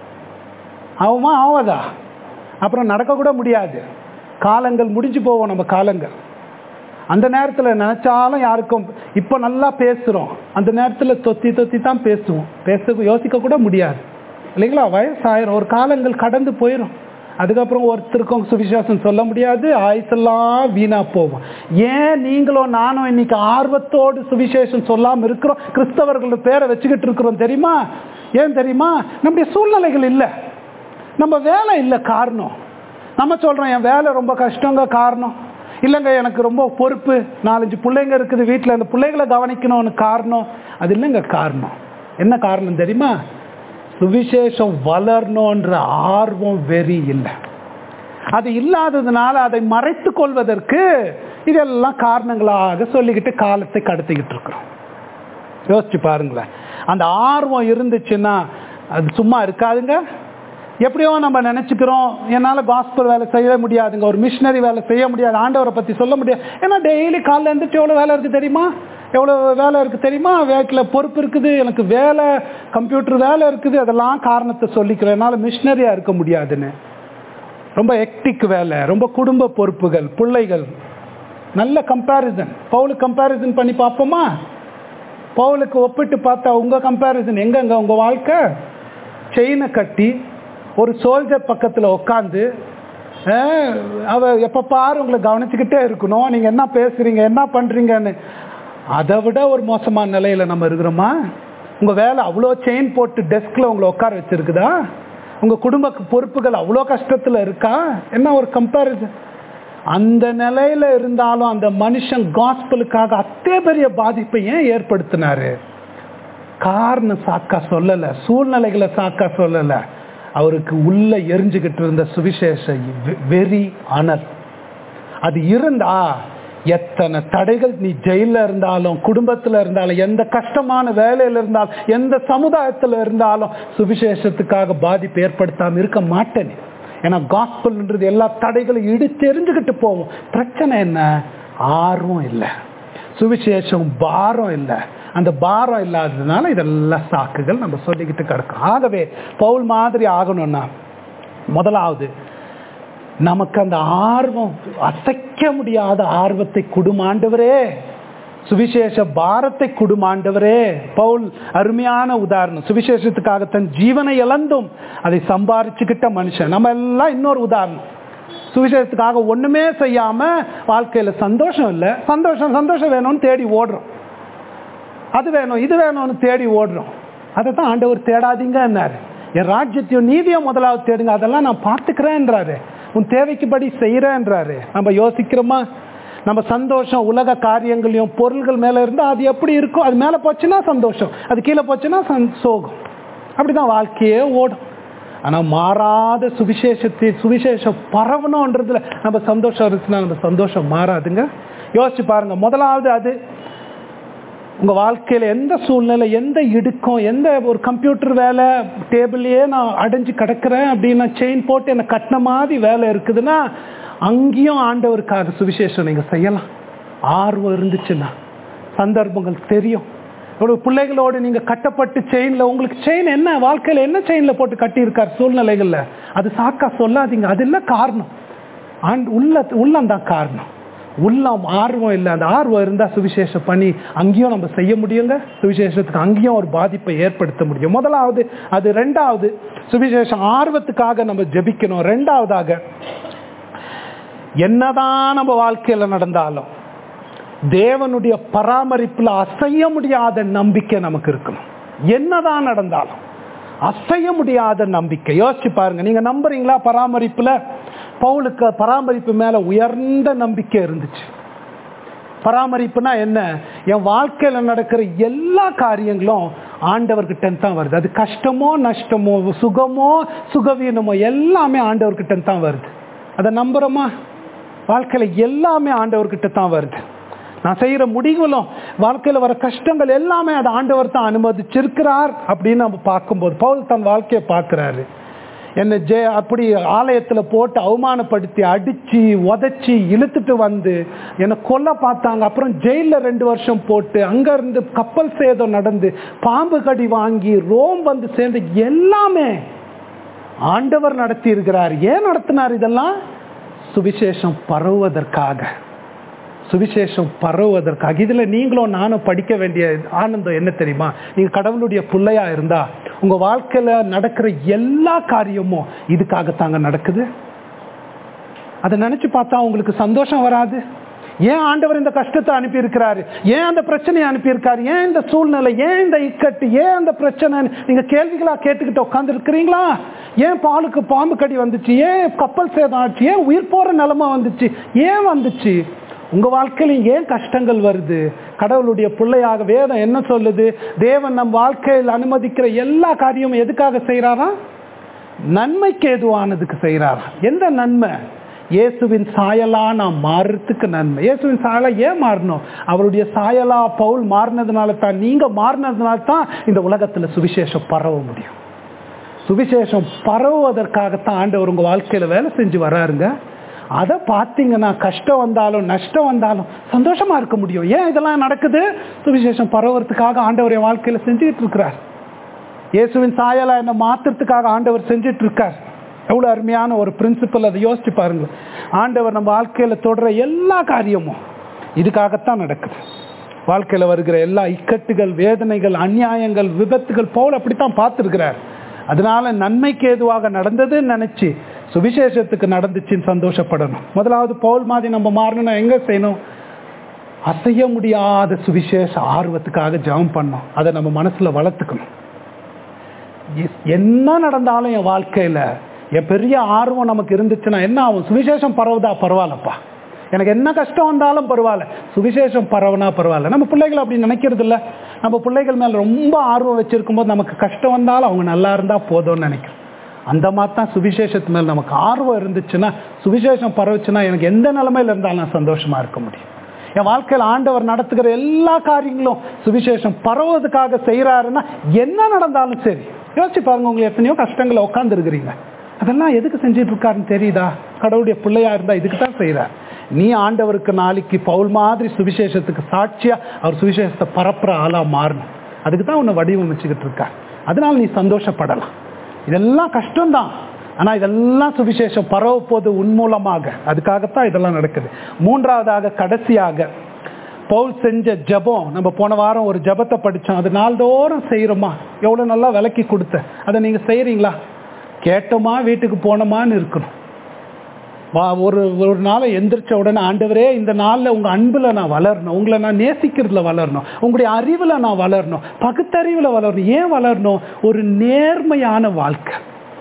ஆகுமா ஆவாதா அப்புறம் நடக்க கூட முடியாது காலங்கள் முடிஞ்சு போவோம் நம்ம காலங்கள் அந்த நேரத்தில் நினைச்சாலும் யாருக்கும் இப்போ நல்லா பேசுகிறோம் அந்த நேரத்தில் தொத்தி தொத்தி தான் பேசுவோம் பேச யோசிக்க கூட முடியாது இல்லைங்களா வயசாயிரும் ஒரு காலங்கள் கடந்து போயிடும் அதுக்கப்புறம் ஒருத்தருக்கும் சுவிசேஷம் சொல்ல முடியாது ஆயுசெல்லாம் வீணா போவோம் ஏன் நீங்களும் நானும் இன்னைக்கு ஆர்வத்தோடு சுவிசேஷம் சொல்லாமல் இருக்கிறோம் கிறிஸ்தவர்கள் பேரை வச்சுக்கிட்டு இருக்கிறோம் தெரியுமா ஏன் தெரியுமா நம்முடைய சூழ்நிலைகள் இல்லை நம்ம வேலை இல்லை காரணம் நம்ம சொல்கிறோம் என் வேலை ரொம்ப கஷ்டங்க காரணம் இல்லைங்க எனக்கு ரொம்ப பொறுப்பு நாலஞ்சு பிள்ளைங்க இருக்குது வீட்டில் அந்த பிள்ளைகளை கவனிக்கணும்னு காரணம் அது இல்லைங்க காரணம் என்ன காரணம் தெரியுமா சுவிசேஷம் வளரணுன்ற ஆர்வம் வெறி இல்லை அது இல்லாததுனால அதை மறைத்து கொள்வதற்கு இதெல்லாம் காரணங்களாக சொல்லிக்கிட்டு காலத்தை கடத்திக்கிட்டு இருக்கிறோம் யோசிச்சு பாருங்களேன் அந்த ஆர்வம் இருந்துச்சுன்னா அது சும்மா இருக்காதுங்க எப்படியோ நம்ம நினச்சிக்கிறோம் என்னால் காஸ்பல் வேலை செய்ய முடியாதுங்க ஒரு மிஷினரி வேலை செய்ய முடியாது ஆண்டவரை பற்றி சொல்ல முடியாது ஏன்னா டெய்லி காலைல இருந்துட்டு எவ்வளோ வேலை இருக்குது தெரியுமா எவ்வளோ வேலை இருக்குது தெரியுமா வீட்டில் பொறுப்பு இருக்குது எனக்கு வேலை கம்ப்யூட்டர் வேலை இருக்குது அதெல்லாம் காரணத்தை சொல்லிக்கிறேன் என்னால் மிஷினரியாக இருக்க முடியாதுன்னு ரொம்ப எக்டிக் வேலை ரொம்ப குடும்ப பொறுப்புகள் பிள்ளைகள் நல்ல கம்பேரிசன் பவுலுக்கு கம்பேரிசன் பண்ணி பார்ப்போமா பவுலுக்கு ஒப்பிட்டு பார்த்தா உங்கள் கம்பேரிசன் எங்கங்க உங்கள் வாழ்க்கை செயினை கட்டி ஒரு சோல்ஜர் பக்கத்தில் உட்காந்து அவ எப்போ பாரு உங்களை கவனிச்சுக்கிட்டே இருக்கணும் நீங்கள் என்ன பேசுகிறீங்க என்ன பண்ணுறீங்கன்னு அதை விட ஒரு மோசமான நிலையில் நம்ம இருக்கிறோமா உங்கள் வேலை அவ்வளோ செயின் போட்டு டெஸ்கில் உங்களை உட்கார வச்சுருக்குதா உங்கள் குடும்ப பொறுப்புகள் அவ்வளோ கஷ்டத்தில் இருக்கா என்ன ஒரு கம்பேரிசன் அந்த நிலையில் இருந்தாலும் அந்த மனுஷன் காஸ்பலுக்காக அத்தே பெரிய பாதிப்பை ஏன் ஏற்படுத்தினாரு காரணம் சாக்கா சொல்லலை சூழ்நிலைகளை சாக்கா சொல்லலை அவருக்கு உள்ள எரிஞ்சுக்கிட்டு இருந்த சுவிசேஷ வெறி அனல் அது இருந்தா எத்தனை தடைகள் நீ ஜெயில இருந்தாலும் குடும்பத்தில் இருந்தாலும் எந்த கஷ்டமான வேலையில் இருந்தாலும் எந்த சமுதாயத்தில் இருந்தாலும் சுவிசேஷத்துக்காக பாதிப்பு ஏற்படுத்தாம இருக்க மாட்டேன் ஏன்னா காஸ்பல்ன்றது எல்லா தடைகளும் இடி தெரிஞ்சுக்கிட்டு போவோம் பிரச்சனை என்ன ஆர்வம் இல்லை சுவிசேஷம் பாரம் இல்லை அந்த பாரம் இல்லாததுனால இதெல்லாம் சாக்குகள் நம்ம சொல்லிக்கிட்டு கிடக்கும் ஆகவே பவுல் மாதிரி ஆகணும்னா முதலாவது நமக்கு அந்த ஆர்வம் அசைக்க முடியாத ஆர்வத்தை குடுமாண்டவரே சுவிசேஷ பாரத்தை குடுமாண்டவரே பவுல் அருமையான உதாரணம் சுவிசேஷத்துக்காக தன் ஜீவனை இழந்தும் அதை சம்பாரிச்சுக்கிட்ட மனுஷன் நம்ம எல்லாம் இன்னொரு உதாரணம் சுவிசேஷத்துக்காக ஒண்ணுமே செய்யாம வாழ்க்கையில சந்தோஷம் இல்லை சந்தோஷம் சந்தோஷம் வேணும்னு தேடி ஓடுறோம் அது வேணும் இது வேணும்னு தேடி ஓடுறோம் அதை தான் ஆண்டவர் தேடாதீங்கன்னாரு என் ராஜ்யத்தையும் நீதியும் முதலாவது தேடுங்க அதெல்லாம் நான் பார்த்துக்கிறேன்றாரு உன் தேவைக்குபடி செய்கிறேன்றாரு நம்ம யோசிக்கிறோமா நம்ம சந்தோஷம் உலக காரியங்களையும் பொருள்கள் மேலே இருந்தால் அது எப்படி இருக்கும் அது மேலே போச்சுன்னா சந்தோஷம் அது கீழே போச்சுன்னா சந் சோகம் அப்படிதான் வாழ்க்கையே ஓடும் ஆனால் மாறாத சுவிசேஷத்தை சுவிசேஷம் பரவணுன்றதுல நம்ம சந்தோஷம் இருந்துச்சுன்னா நம்ம சந்தோஷம் மாறாதுங்க யோசிச்சு பாருங்க முதலாவது அது உங்க வாழ்க்கையில எந்த சூழ்நிலை எந்த இடுக்கம் எந்த ஒரு கம்ப்யூட்டர் வேலை டேபிள்லயே நான் அடைஞ்சு கிடக்கிறேன் அப்படின்னு செயின் போட்டு என்னை கட்டின மாதிரி வேலை இருக்குதுன்னா அங்கேயும் ஆண்டவருக்காக சுவிசேஷம் நீங்க செய்யலாம் ஆர்வம் இருந்துச்சுன்னா சந்தர்ப்பங்கள் தெரியும் ஒரு பிள்ளைகளோடு நீங்க கட்டப்பட்டு செயின்ல உங்களுக்கு செயின் என்ன வாழ்க்கையில என்ன செயின்ல போட்டு கட்டியிருக்கார் சூழ்நிலைகள்ல அது சாக்கா சொல்லாதீங்க அது இல்லை காரணம் ஆண்டு உள்ள உள்ளந்தான் காரணம் உள்ளம் ஆர்வம் இல்லை அந்த ஆர்வம் இருந்தால் சுவிசேஷம் பண்ணி அங்கேயும் நம்ம செய்ய முடியுங்க சுவிசேஷத்துக்கு அங்கேயும் ஒரு பாதிப்பை ஏற்படுத்த முடியும் முதலாவது அது ரெண்டாவது சுவிசேஷம் ஆர்வத்துக்காக நம்ம ஜெபிக்கணும் ரெண்டாவதாக என்னதான் நம்ம வாழ்க்கையில நடந்தாலும் தேவனுடைய பராமரிப்புல அசைய முடியாத நம்பிக்கை நமக்கு இருக்கணும் என்னதான் நடந்தாலும் அசைய முடியாத நம்பிக்கை யோசிச்சு பாருங்க நீங்க நம்புறீங்களா பராமரிப்புல பவுலுக்கு பராமரிப்பு மேல உயர்ந்த நம்பிக்கை இருந்துச்சு பராமரிப்புனா என்ன என் வாழ்க்கையில நடக்கிற எல்லா காரியங்களும் ஆண்டவர்கிட்ட தான் வருது அது கஷ்டமோ நஷ்டமோ சுகமோ சுகவீனமோ எல்லாமே ஆண்டவர்கிட்ட தான் வருது அதை நம்புறோமா வாழ்க்கையில எல்லாமே ஆண்டவர்கிட்ட தான் வருது நான் செய்யற முடிவுகளும் வாழ்க்கையில வர கஷ்டங்கள் எல்லாமே அதை ஆண்டவர் தான் அனுமதிச்சிருக்கிறார் அப்படின்னு நம்ம பார்க்கும்போது பவுல் தன் வாழ்க்கையை பார்க்கிறாரு என்னை ஜெ அப்படி ஆலயத்துல போட்டு அவமானப்படுத்தி அடிச்சு உதச்சி இழுத்துட்டு வந்து என்னை கொல்ல பார்த்தாங்க அப்புறம் ஜெயில ரெண்டு வருஷம் போட்டு அங்க இருந்து கப்பல் சேதம் நடந்து பாம்பு கடி வாங்கி ரோம் வந்து சேர்ந்து எல்லாமே ஆண்டவர் நடத்தி இருக்கிறார் ஏன் நடத்தினார் இதெல்லாம் சுவிசேஷம் பரவுவதற்காக சுவிசேஷம் பரவுவதற்காக இதுல நீங்களும் நானும் படிக்க வேண்டிய ஆனந்தம் என்ன தெரியுமா நீங்க கடவுளுடைய பிள்ளையா இருந்தா உங்க வாழ்க்கையில நடக்கிற எல்லா காரியமும் இதுக்காகத்தாங்க நடக்குது அதை நினைச்சு பார்த்தா உங்களுக்கு சந்தோஷம் வராது ஏன் ஆண்டவர் இந்த கஷ்டத்தை அனுப்பியிருக்கிறாரு ஏன் அந்த பிரச்சனையை அனுப்பியிருக்காரு ஏன் இந்த சூழ்நிலை ஏன் இந்த இக்கட்டு ஏன் அந்த பிரச்சனை நீங்க கேள்விகளா கேட்டுக்கிட்டு உட்கார்ந்து இருக்கிறீங்களா ஏன் பாலுக்கு பாம்பு கடி வந்துச்சு ஏன் கப்பல் சேதம் ஆச்சு ஏன் உயிர் போற நிலைமை வந்துச்சு ஏன் வந்துச்சு உங்க வாழ்க்கையில ஏன் கஷ்டங்கள் வருது கடவுளுடைய பிள்ளையாக வேதம் என்ன சொல்லுது தேவன் நம் வாழ்க்கையில் அனுமதிக்கிற எல்லா காரியமும் எதுக்காக செய்யறாரா நன்மைக்கு எதுவானதுக்கு செய்யறாரா எந்த நன்மை இயேசுவின் சாயலா நாம் மாறுறதுக்கு நன்மை இயேசுவின் சாயலா ஏன் மாறணும் அவருடைய சாயலா பவுல் மாறினதுனால தான் நீங்க மாறினதுனால தான் இந்த உலகத்துல சுவிசேஷம் பரவ முடியும் சுவிசேஷம் பரவுவதற்காகத்தான் ஆண்டவர் உங்க வாழ்க்கையில வேலை செஞ்சு வராருங்க அதை பார்த்தீங்கன்னா கஷ்டம் வந்தாலும் நஷ்டம் வந்தாலும் சந்தோஷமா இருக்க முடியும் ஏன் இதெல்லாம் நடக்குது சுவிசேஷம் பரவுறதுக்காக ஆண்டவர் என் வாழ்க்கையில செஞ்சுட்டு இருக்கிறார் இயேசுவின் சாயலா என்ன மாத்துறதுக்காக ஆண்டவர் செஞ்சுட்டு இருக்கார் எவ்வளவு அருமையான ஒரு பிரின்சிபல் அதை யோசிச்சு பாருங்க ஆண்டவர் நம்ம வாழ்க்கையில தொடர எல்லா காரியமும் இதுக்காகத்தான் நடக்குது வாழ்க்கையில வருகிற எல்லா இக்கட்டுகள் வேதனைகள் அநியாயங்கள் விபத்துகள் போல அப்படித்தான் பார்த்துருக்கிறார் அதனால நன்மைக்கு ஏதுவாக நடந்ததுன்னு நினைச்சு சுவிசேஷத்துக்கு நடந்துச்சுன்னு சந்தோஷப்படணும் முதலாவது பவுல் மாதிரி நம்ம மாறணும்னா எங்க செய்யணும் அசைய முடியாத சுவிசேஷ ஆர்வத்துக்காக ஜெபம் பண்ணோம் அதை நம்ம மனசுல வளர்த்துக்கணும் என்ன நடந்தாலும் என் வாழ்க்கையில என் பெரிய ஆர்வம் நமக்கு இருந்துச்சுன்னா என்ன ஆகும் சுவிசேஷம் பரவுதா பரவாயில்லப்பா எனக்கு என்ன கஷ்டம் வந்தாலும் பரவாயில்ல சுவிசேஷம் பரவனா பரவாயில்ல நம்ம பிள்ளைகள் அப்படி நினைக்கிறது இல்லை நம்ம பிள்ளைகள் மேல ரொம்ப ஆர்வம் வச்சிருக்கும் போது நமக்கு கஷ்டம் வந்தாலும் அவங்க நல்லா இருந்தா போதும்னு நினைக்கிறோம் அந்த மாதிரி தான் சுவிசேஷத்து மேல நமக்கு ஆர்வம் இருந்துச்சுன்னா சுவிசேஷம் பரவுச்சுன்னா எனக்கு எந்த நிலைமையில இருந்தாலும் நான் சந்தோஷமா இருக்க முடியும் என் வாழ்க்கையில் ஆண்டவர் நடத்துகிற எல்லா காரியங்களும் சுவிசேஷம் பரவுவதற்காக செய்யறாருன்னா என்ன நடந்தாலும் சரி யோசிச்சு பாருங்க உங்களுக்கு எத்தனையோ கஷ்டங்களை உட்கார்ந்து இருக்கிறீங்க அதெல்லாம் எதுக்கு செஞ்சுட்டு இருக்காருன்னு தெரியுதா கடவுளுடைய பிள்ளையா இருந்தா இதுக்கு தான் செய்கிறார் நீ ஆண்டவருக்கு நாளைக்கு பவுல் மாதிரி சுவிசேஷத்துக்கு சாட்சியா அவர் சுவிசேஷத்தை பரப்புற ஆளா மாறணும் அதுக்கு தான் உன்னை வடிவமைச்சுக்கிட்டு இருக்கார் அதனால நீ சந்தோஷப்படலாம் இதெல்லாம் கஷ்டம்தான் ஆனா இதெல்லாம் சுவிசேஷம் பரவ போது உன்மூலமாக அதுக்காகத்தான் இதெல்லாம் நடக்குது மூன்றாவதாக கடைசியாக பவுல் செஞ்ச ஜபம் நம்ம போன வாரம் ஒரு ஜபத்தை படித்தோம் அது நாள்தோறும் செய்கிறோமா எவ்வளோ நல்லா விலக்கி கொடுத்த அதை நீங்கள் செய்கிறீங்களா கேட்டோமா வீட்டுக்கு போனோமான்னு இருக்கணும் வா ஒரு ஒரு நாளை எந்திரிச்ச உடனே ஆண்டவரே இந்த நாளில் உங்கள் அன்பில் நான் வளரணும் உங்களை நான் நேசிக்கிறதுல வளரணும் உங்களுடைய அறிவில் நான் வளரணும் பகுத்தறிவில் வளரணும் ஏன் வளரணும் ஒரு நேர்மையான வாழ்க்கை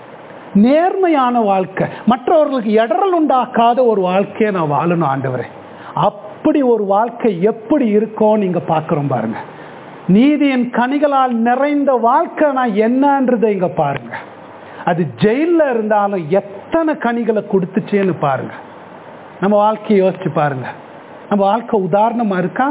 நேர்மையான வாழ்க்கை மற்றவர்களுக்கு இடரல் உண்டாக்காத ஒரு வாழ்க்கையை நான் வாழணும் ஆண்டவரே அப்படி ஒரு வாழ்க்கை எப்படி இருக்கும் நீங்க பார்க்குறோம் பாருங்க நீதியின் கனிகளால் நிறைந்த வாழ்க்கை நான் என்னன்றதை இங்க பாருங்க அது ஜெயில இருந்தாலும் எத்தனை கனிகளை கொடுத்துச்சேன்னு பாருங்க நம்ம வாழ்க்கையை யோசிச்சு பாருங்க நம்ம வாழ்க்கை உதாரணமா இருக்கா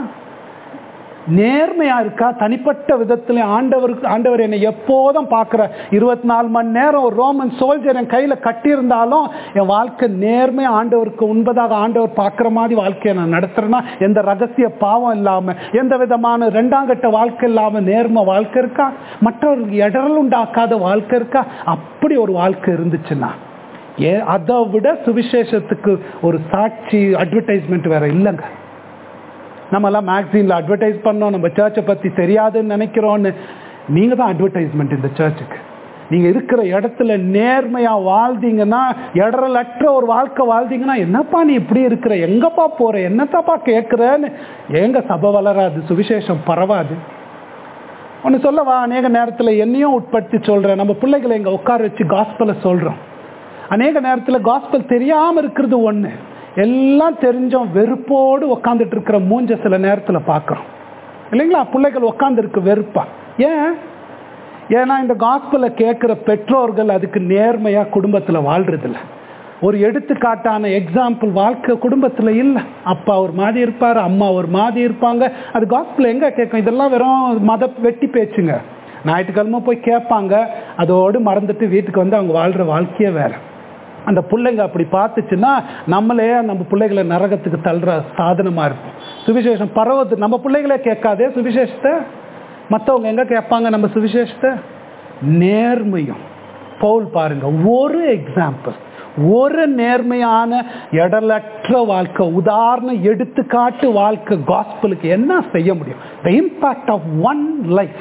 நேர்மையா இருக்கா தனிப்பட்ட விதத்துல ஆண்டவருக்கு ஆண்டவர் என்னை எப்போதும் பார்க்குற இருபத்தி நாலு மணி நேரம் ஒரு ரோமன் சோல்ஜர் என் கையில கட்டியிருந்தாலும் என் வாழ்க்கை நேர்மையா ஆண்டவருக்கு உண்பதாக ஆண்டவர் பார்க்குற மாதிரி வாழ்க்கையை நான் நடத்துறேன்னா எந்த ரகசிய பாவம் இல்லாம எந்த விதமான ரெண்டாம் கட்ட வாழ்க்கை இல்லாம நேர்ம வாழ்க்கை இருக்கா மற்றவர்களுக்கு இடரல் உண்டாக்காத வாழ்க்கை இருக்கா அப்படி ஒரு வாழ்க்கை இருந்துச்சுன்னா ஏ அதை விட சுவிசேஷத்துக்கு ஒரு சாட்சி அட்வர்டைஸ்மெண்ட் வேற இல்லைங்க நம்மலாம் மேக்சினில் அட்வர்டைஸ் பண்ணோம் நம்ம சர்ச்சை பற்றி தெரியாதுன்னு நினைக்கிறோன்னு நீங்கள் தான் அட்வர்டைஸ்மெண்ட் இந்த சர்ச்சுக்கு நீங்கள் இருக்கிற இடத்துல நேர்மையாக வாழ்ந்தீங்கன்னா இடரலற்ற ஒரு வாழ்க்கை வாழ்ந்தீங்கன்னா என்னப்பா நீ இப்படி இருக்கிற எங்கப்பா போகிற என்னத்தப்பா கேட்குறன்னு எங்க சபை வளராது சுவிசேஷம் பரவாது ஒன்று சொல்லவா அநேக நேரத்தில் என்னையும் உட்படுத்தி சொல்கிறேன் நம்ம பிள்ளைகளை இங்கே உட்கார வச்சு காஸ்பலை சொல்கிறோம் அநேக நேரத்தில் காஸ்பல் தெரியாமல் இருக்கிறது ஒன்று எல்லாம் தெரிஞ்சோம் வெறுப்போடு உக்காந்துட்டு இருக்கிற மூஞ்ச சில நேரத்தில் பார்க்குறோம் இல்லைங்களா பிள்ளைகள் உக்காந்துருக்கு வெறுப்பா ஏன் ஏன்னா இந்த காஸ்பலை கேட்குற பெற்றோர்கள் அதுக்கு நேர்மையாக குடும்பத்தில் வாழ்றதில்ல ஒரு எடுத்துக்காட்டான எக்ஸாம்பிள் வாழ்க்கை குடும்பத்தில் இல்லை அப்பா ஒரு மாதிரி இருப்பார் அம்மா ஒரு மாதிரி இருப்பாங்க அது காஸ்பிள் எங்கே கேட்கும் இதெல்லாம் வெறும் மத வெட்டி பேச்சுங்க ஞாயிற்றுக்கிழமை போய் கேட்பாங்க அதோடு மறந்துட்டு வீட்டுக்கு வந்து அவங்க வாழ்கிற வாழ்க்கையே வேறு அந்த பிள்ளைங்க அப்படி பார்த்துச்சுன்னா நம்மளே நம்ம பிள்ளைகளை நரகத்துக்கு தள்ளுற சாதனமாக இருக்கும் சுவிசேஷம் பரவது நம்ம பிள்ளைகளே கேட்காதே சுவிசேஷத்தை மற்றவங்க எங்கே கேட்பாங்க நம்ம சுவிசேஷத்தை நேர்மையும் பவுல் பாருங்க ஒரு எக்ஸாம்பிள் ஒரு நேர்மையான இடலற்ற வாழ்க்கை உதாரணம் எடுத்துக்காட்டு வாழ்க்கை காஸ்பலுக்கு என்ன செய்ய முடியும் the impact of one life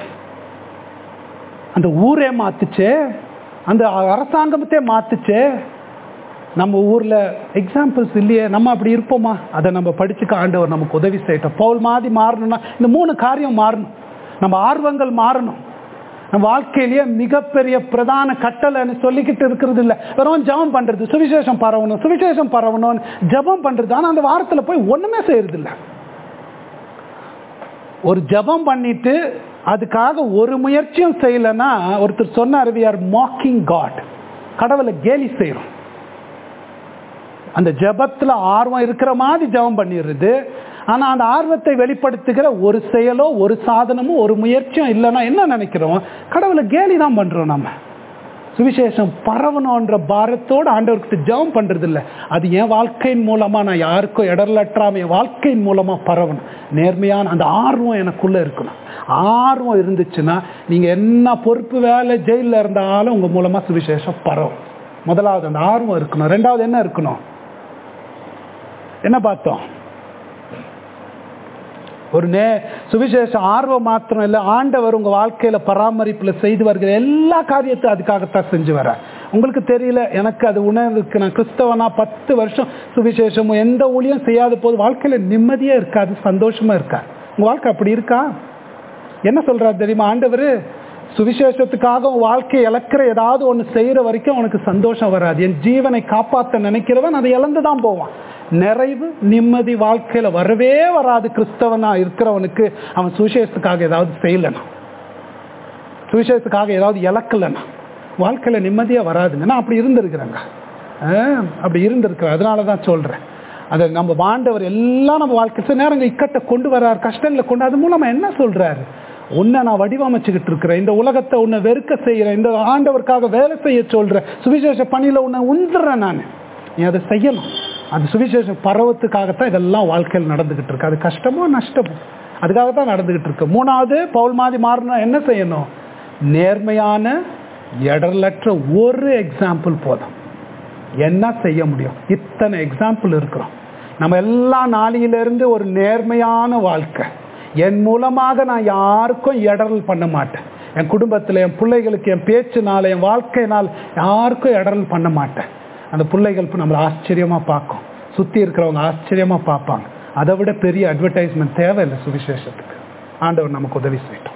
அந்த ஊரே மாத்துச்சே அந்த அரசாங்கத்தே மாத்துச்சே நம்ம ஊரில் எக்ஸாம்பிள்ஸ் இல்லையே நம்ம அப்படி இருப்போமா அதை நம்ம படிச்சுக்க ஆண்டவர் நமக்கு உதவி செய்யட்டும் பவுல் மாதிரி மாறணும்னா இந்த மூணு காரியம் மாறணும் நம்ம ஆர்வங்கள் மாறணும் நம்ம வாழ்க்கையிலேயே மிகப்பெரிய பிரதான கட்டளைன்னு சொல்லிக்கிட்டு இருக்கிறது இல்லை வெறும் ஜபம் பண்ணுறது சுவிசேஷம் பரவணும் சுவிசேஷம் பரவணும்னு ஜபம் பண்ணுறது ஆனால் அந்த வாரத்தில் போய் ஒன்றுமே செய்யறது இல்லை ஒரு ஜபம் பண்ணிட்டு அதுக்காக ஒரு முயற்சியும் செய்யலைன்னா ஒருத்தர் சொன்னார் வி ஆர் மாக்கிங் காட் கடவுளை கேலி செய்கிறோம் அந்த ஜபத்தில் ஆர்வம் இருக்கிற மாதிரி ஜபம் பண்ணிடுறது ஆனால் அந்த ஆர்வத்தை வெளிப்படுத்துகிற ஒரு செயலோ ஒரு சாதனமோ ஒரு முயற்சியும் இல்லைன்னா என்ன நினைக்கிறோம் கடவுளை கேலி தான் பண்ணுறோம் நம்ம சுவிசேஷம் பரவணுன்ற பாரத்தோடு ஆண்டவர்கிட்ட ஜெபம் பண்ணுறது இல்லை அது என் வாழ்க்கையின் மூலமாக நான் யாருக்கும் இடர்லற்றாம என் வாழ்க்கையின் மூலமாக பரவணும் நேர்மையான அந்த ஆர்வம் எனக்குள்ளே இருக்கணும் ஆர்வம் இருந்துச்சுன்னா நீங்கள் என்ன பொறுப்பு வேலை ஜெயிலில் இருந்தாலும் உங்கள் மூலமாக சுவிசேஷம் பரவும் முதலாவது அந்த ஆர்வம் இருக்கணும் ரெண்டாவது என்ன இருக்கணும் என்ன பார்த்தோம் ஒரு நே சுவிசேஷம் ஆர்வம் மாத்திரம் இல்லை ஆண்டவர் உங்கள் வாழ்க்கையில் பராமரிப்பில் செய்து வருகிற எல்லா காரியத்தையும் அதுக்காகத்தான் செஞ்சு வர உங்களுக்கு தெரியல எனக்கு அது உணர்வுக்கு நான் கிறிஸ்தவனா பத்து வருஷம் சுவிசேஷமும் எந்த ஊழியம் செய்யாத போது வாழ்க்கையில் நிம்மதியாக இருக்காது சந்தோஷமாக இருக்காது உங்கள் வாழ்க்கை அப்படி இருக்கா என்ன சொல்கிறார் தெரியுமா ஆண்டவர் சுவிசேஷத்துக்காக உன் வாழ்க்கையை இழக்கிற ஏதாவது ஒன்று செய்கிற வரைக்கும் அவனுக்கு சந்தோஷம் வராது என் ஜீவனை காப்பாற்ற நினைக்கிறவன் அதை இழந்து தான் போவான் நிறைவு நிம்மதி வாழ்க்கையில வரவே வராது கிறிஸ்தவனா இருக்கிறவனுக்கு அவன் சுவிசேஷத்துக்காக ஏதாவது செய்யலனா சுவிசேஷத்துக்காக ஏதாவது இழக்கலனா வாழ்க்கையில நிம்மதியா வராதுங்க நான் அப்படி இருந்திருக்கிறேங்க அப்படி இருந்திருக்கிறேன் அதனால தான் சொல்றேன் அதை நம்ம வாண்டவர் எல்லாம் நம்ம வாழ்க்கை சில நேரங்கள் இக்கட்டை கொண்டு வர்றார் கஷ்டங்களை கொண்டு அது மூலமா என்ன சொல்றாரு உன்னை நான் வடிவமைச்சுக்கிட்டு இருக்கிறேன் இந்த உலகத்தை உன்னை வெறுக்க செய்கிறேன் இந்த ஆண்டவருக்காக வேலை செய்ய சொல்கிறேன் சுவிசேஷ பணியில் உன்னை உந்துறேன் நான் நீ அதை செய்யணும் அந்த சுவிசேஷ பருவத்துக்காகத்தான் இதெல்லாம் வாழ்க்கையில் நடந்துகிட்டு இருக்கு அது கஷ்டமோ நஷ்டமோ அதுக்காக தான் நடந்துகிட்டு இருக்கு மூணாவது பவுல் மாதிரி மாறினா என்ன செய்யணும் நேர்மையான இடர்லற்ற ஒரு எக்ஸாம்பிள் போதும் என்ன செய்ய முடியும் இத்தனை எக்ஸாம்பிள் இருக்கிறோம் நம்ம எல்லா நாளிலிருந்து ஒரு நேர்மையான வாழ்க்கை என் மூலமாக நான் யாருக்கும் இடரல் பண்ண மாட்டேன் என் குடும்பத்தில் என் பிள்ளைகளுக்கு என் பேச்சினால் என் வாழ்க்கையினால் யாருக்கும் இடரல் பண்ண மாட்டேன் அந்த பிள்ளைகள் நம்மளை ஆச்சரியமாக பார்க்கும் சுற்றி இருக்கிறவங்க ஆச்சரியமாக பார்ப்பாங்க அதை விட பெரிய அட்வர்டைஸ்மெண்ட் தேவையில்லை சுவிசேஷத்துக்கு ஆண்டவர் நமக்கு உதவி செய்யட்டும்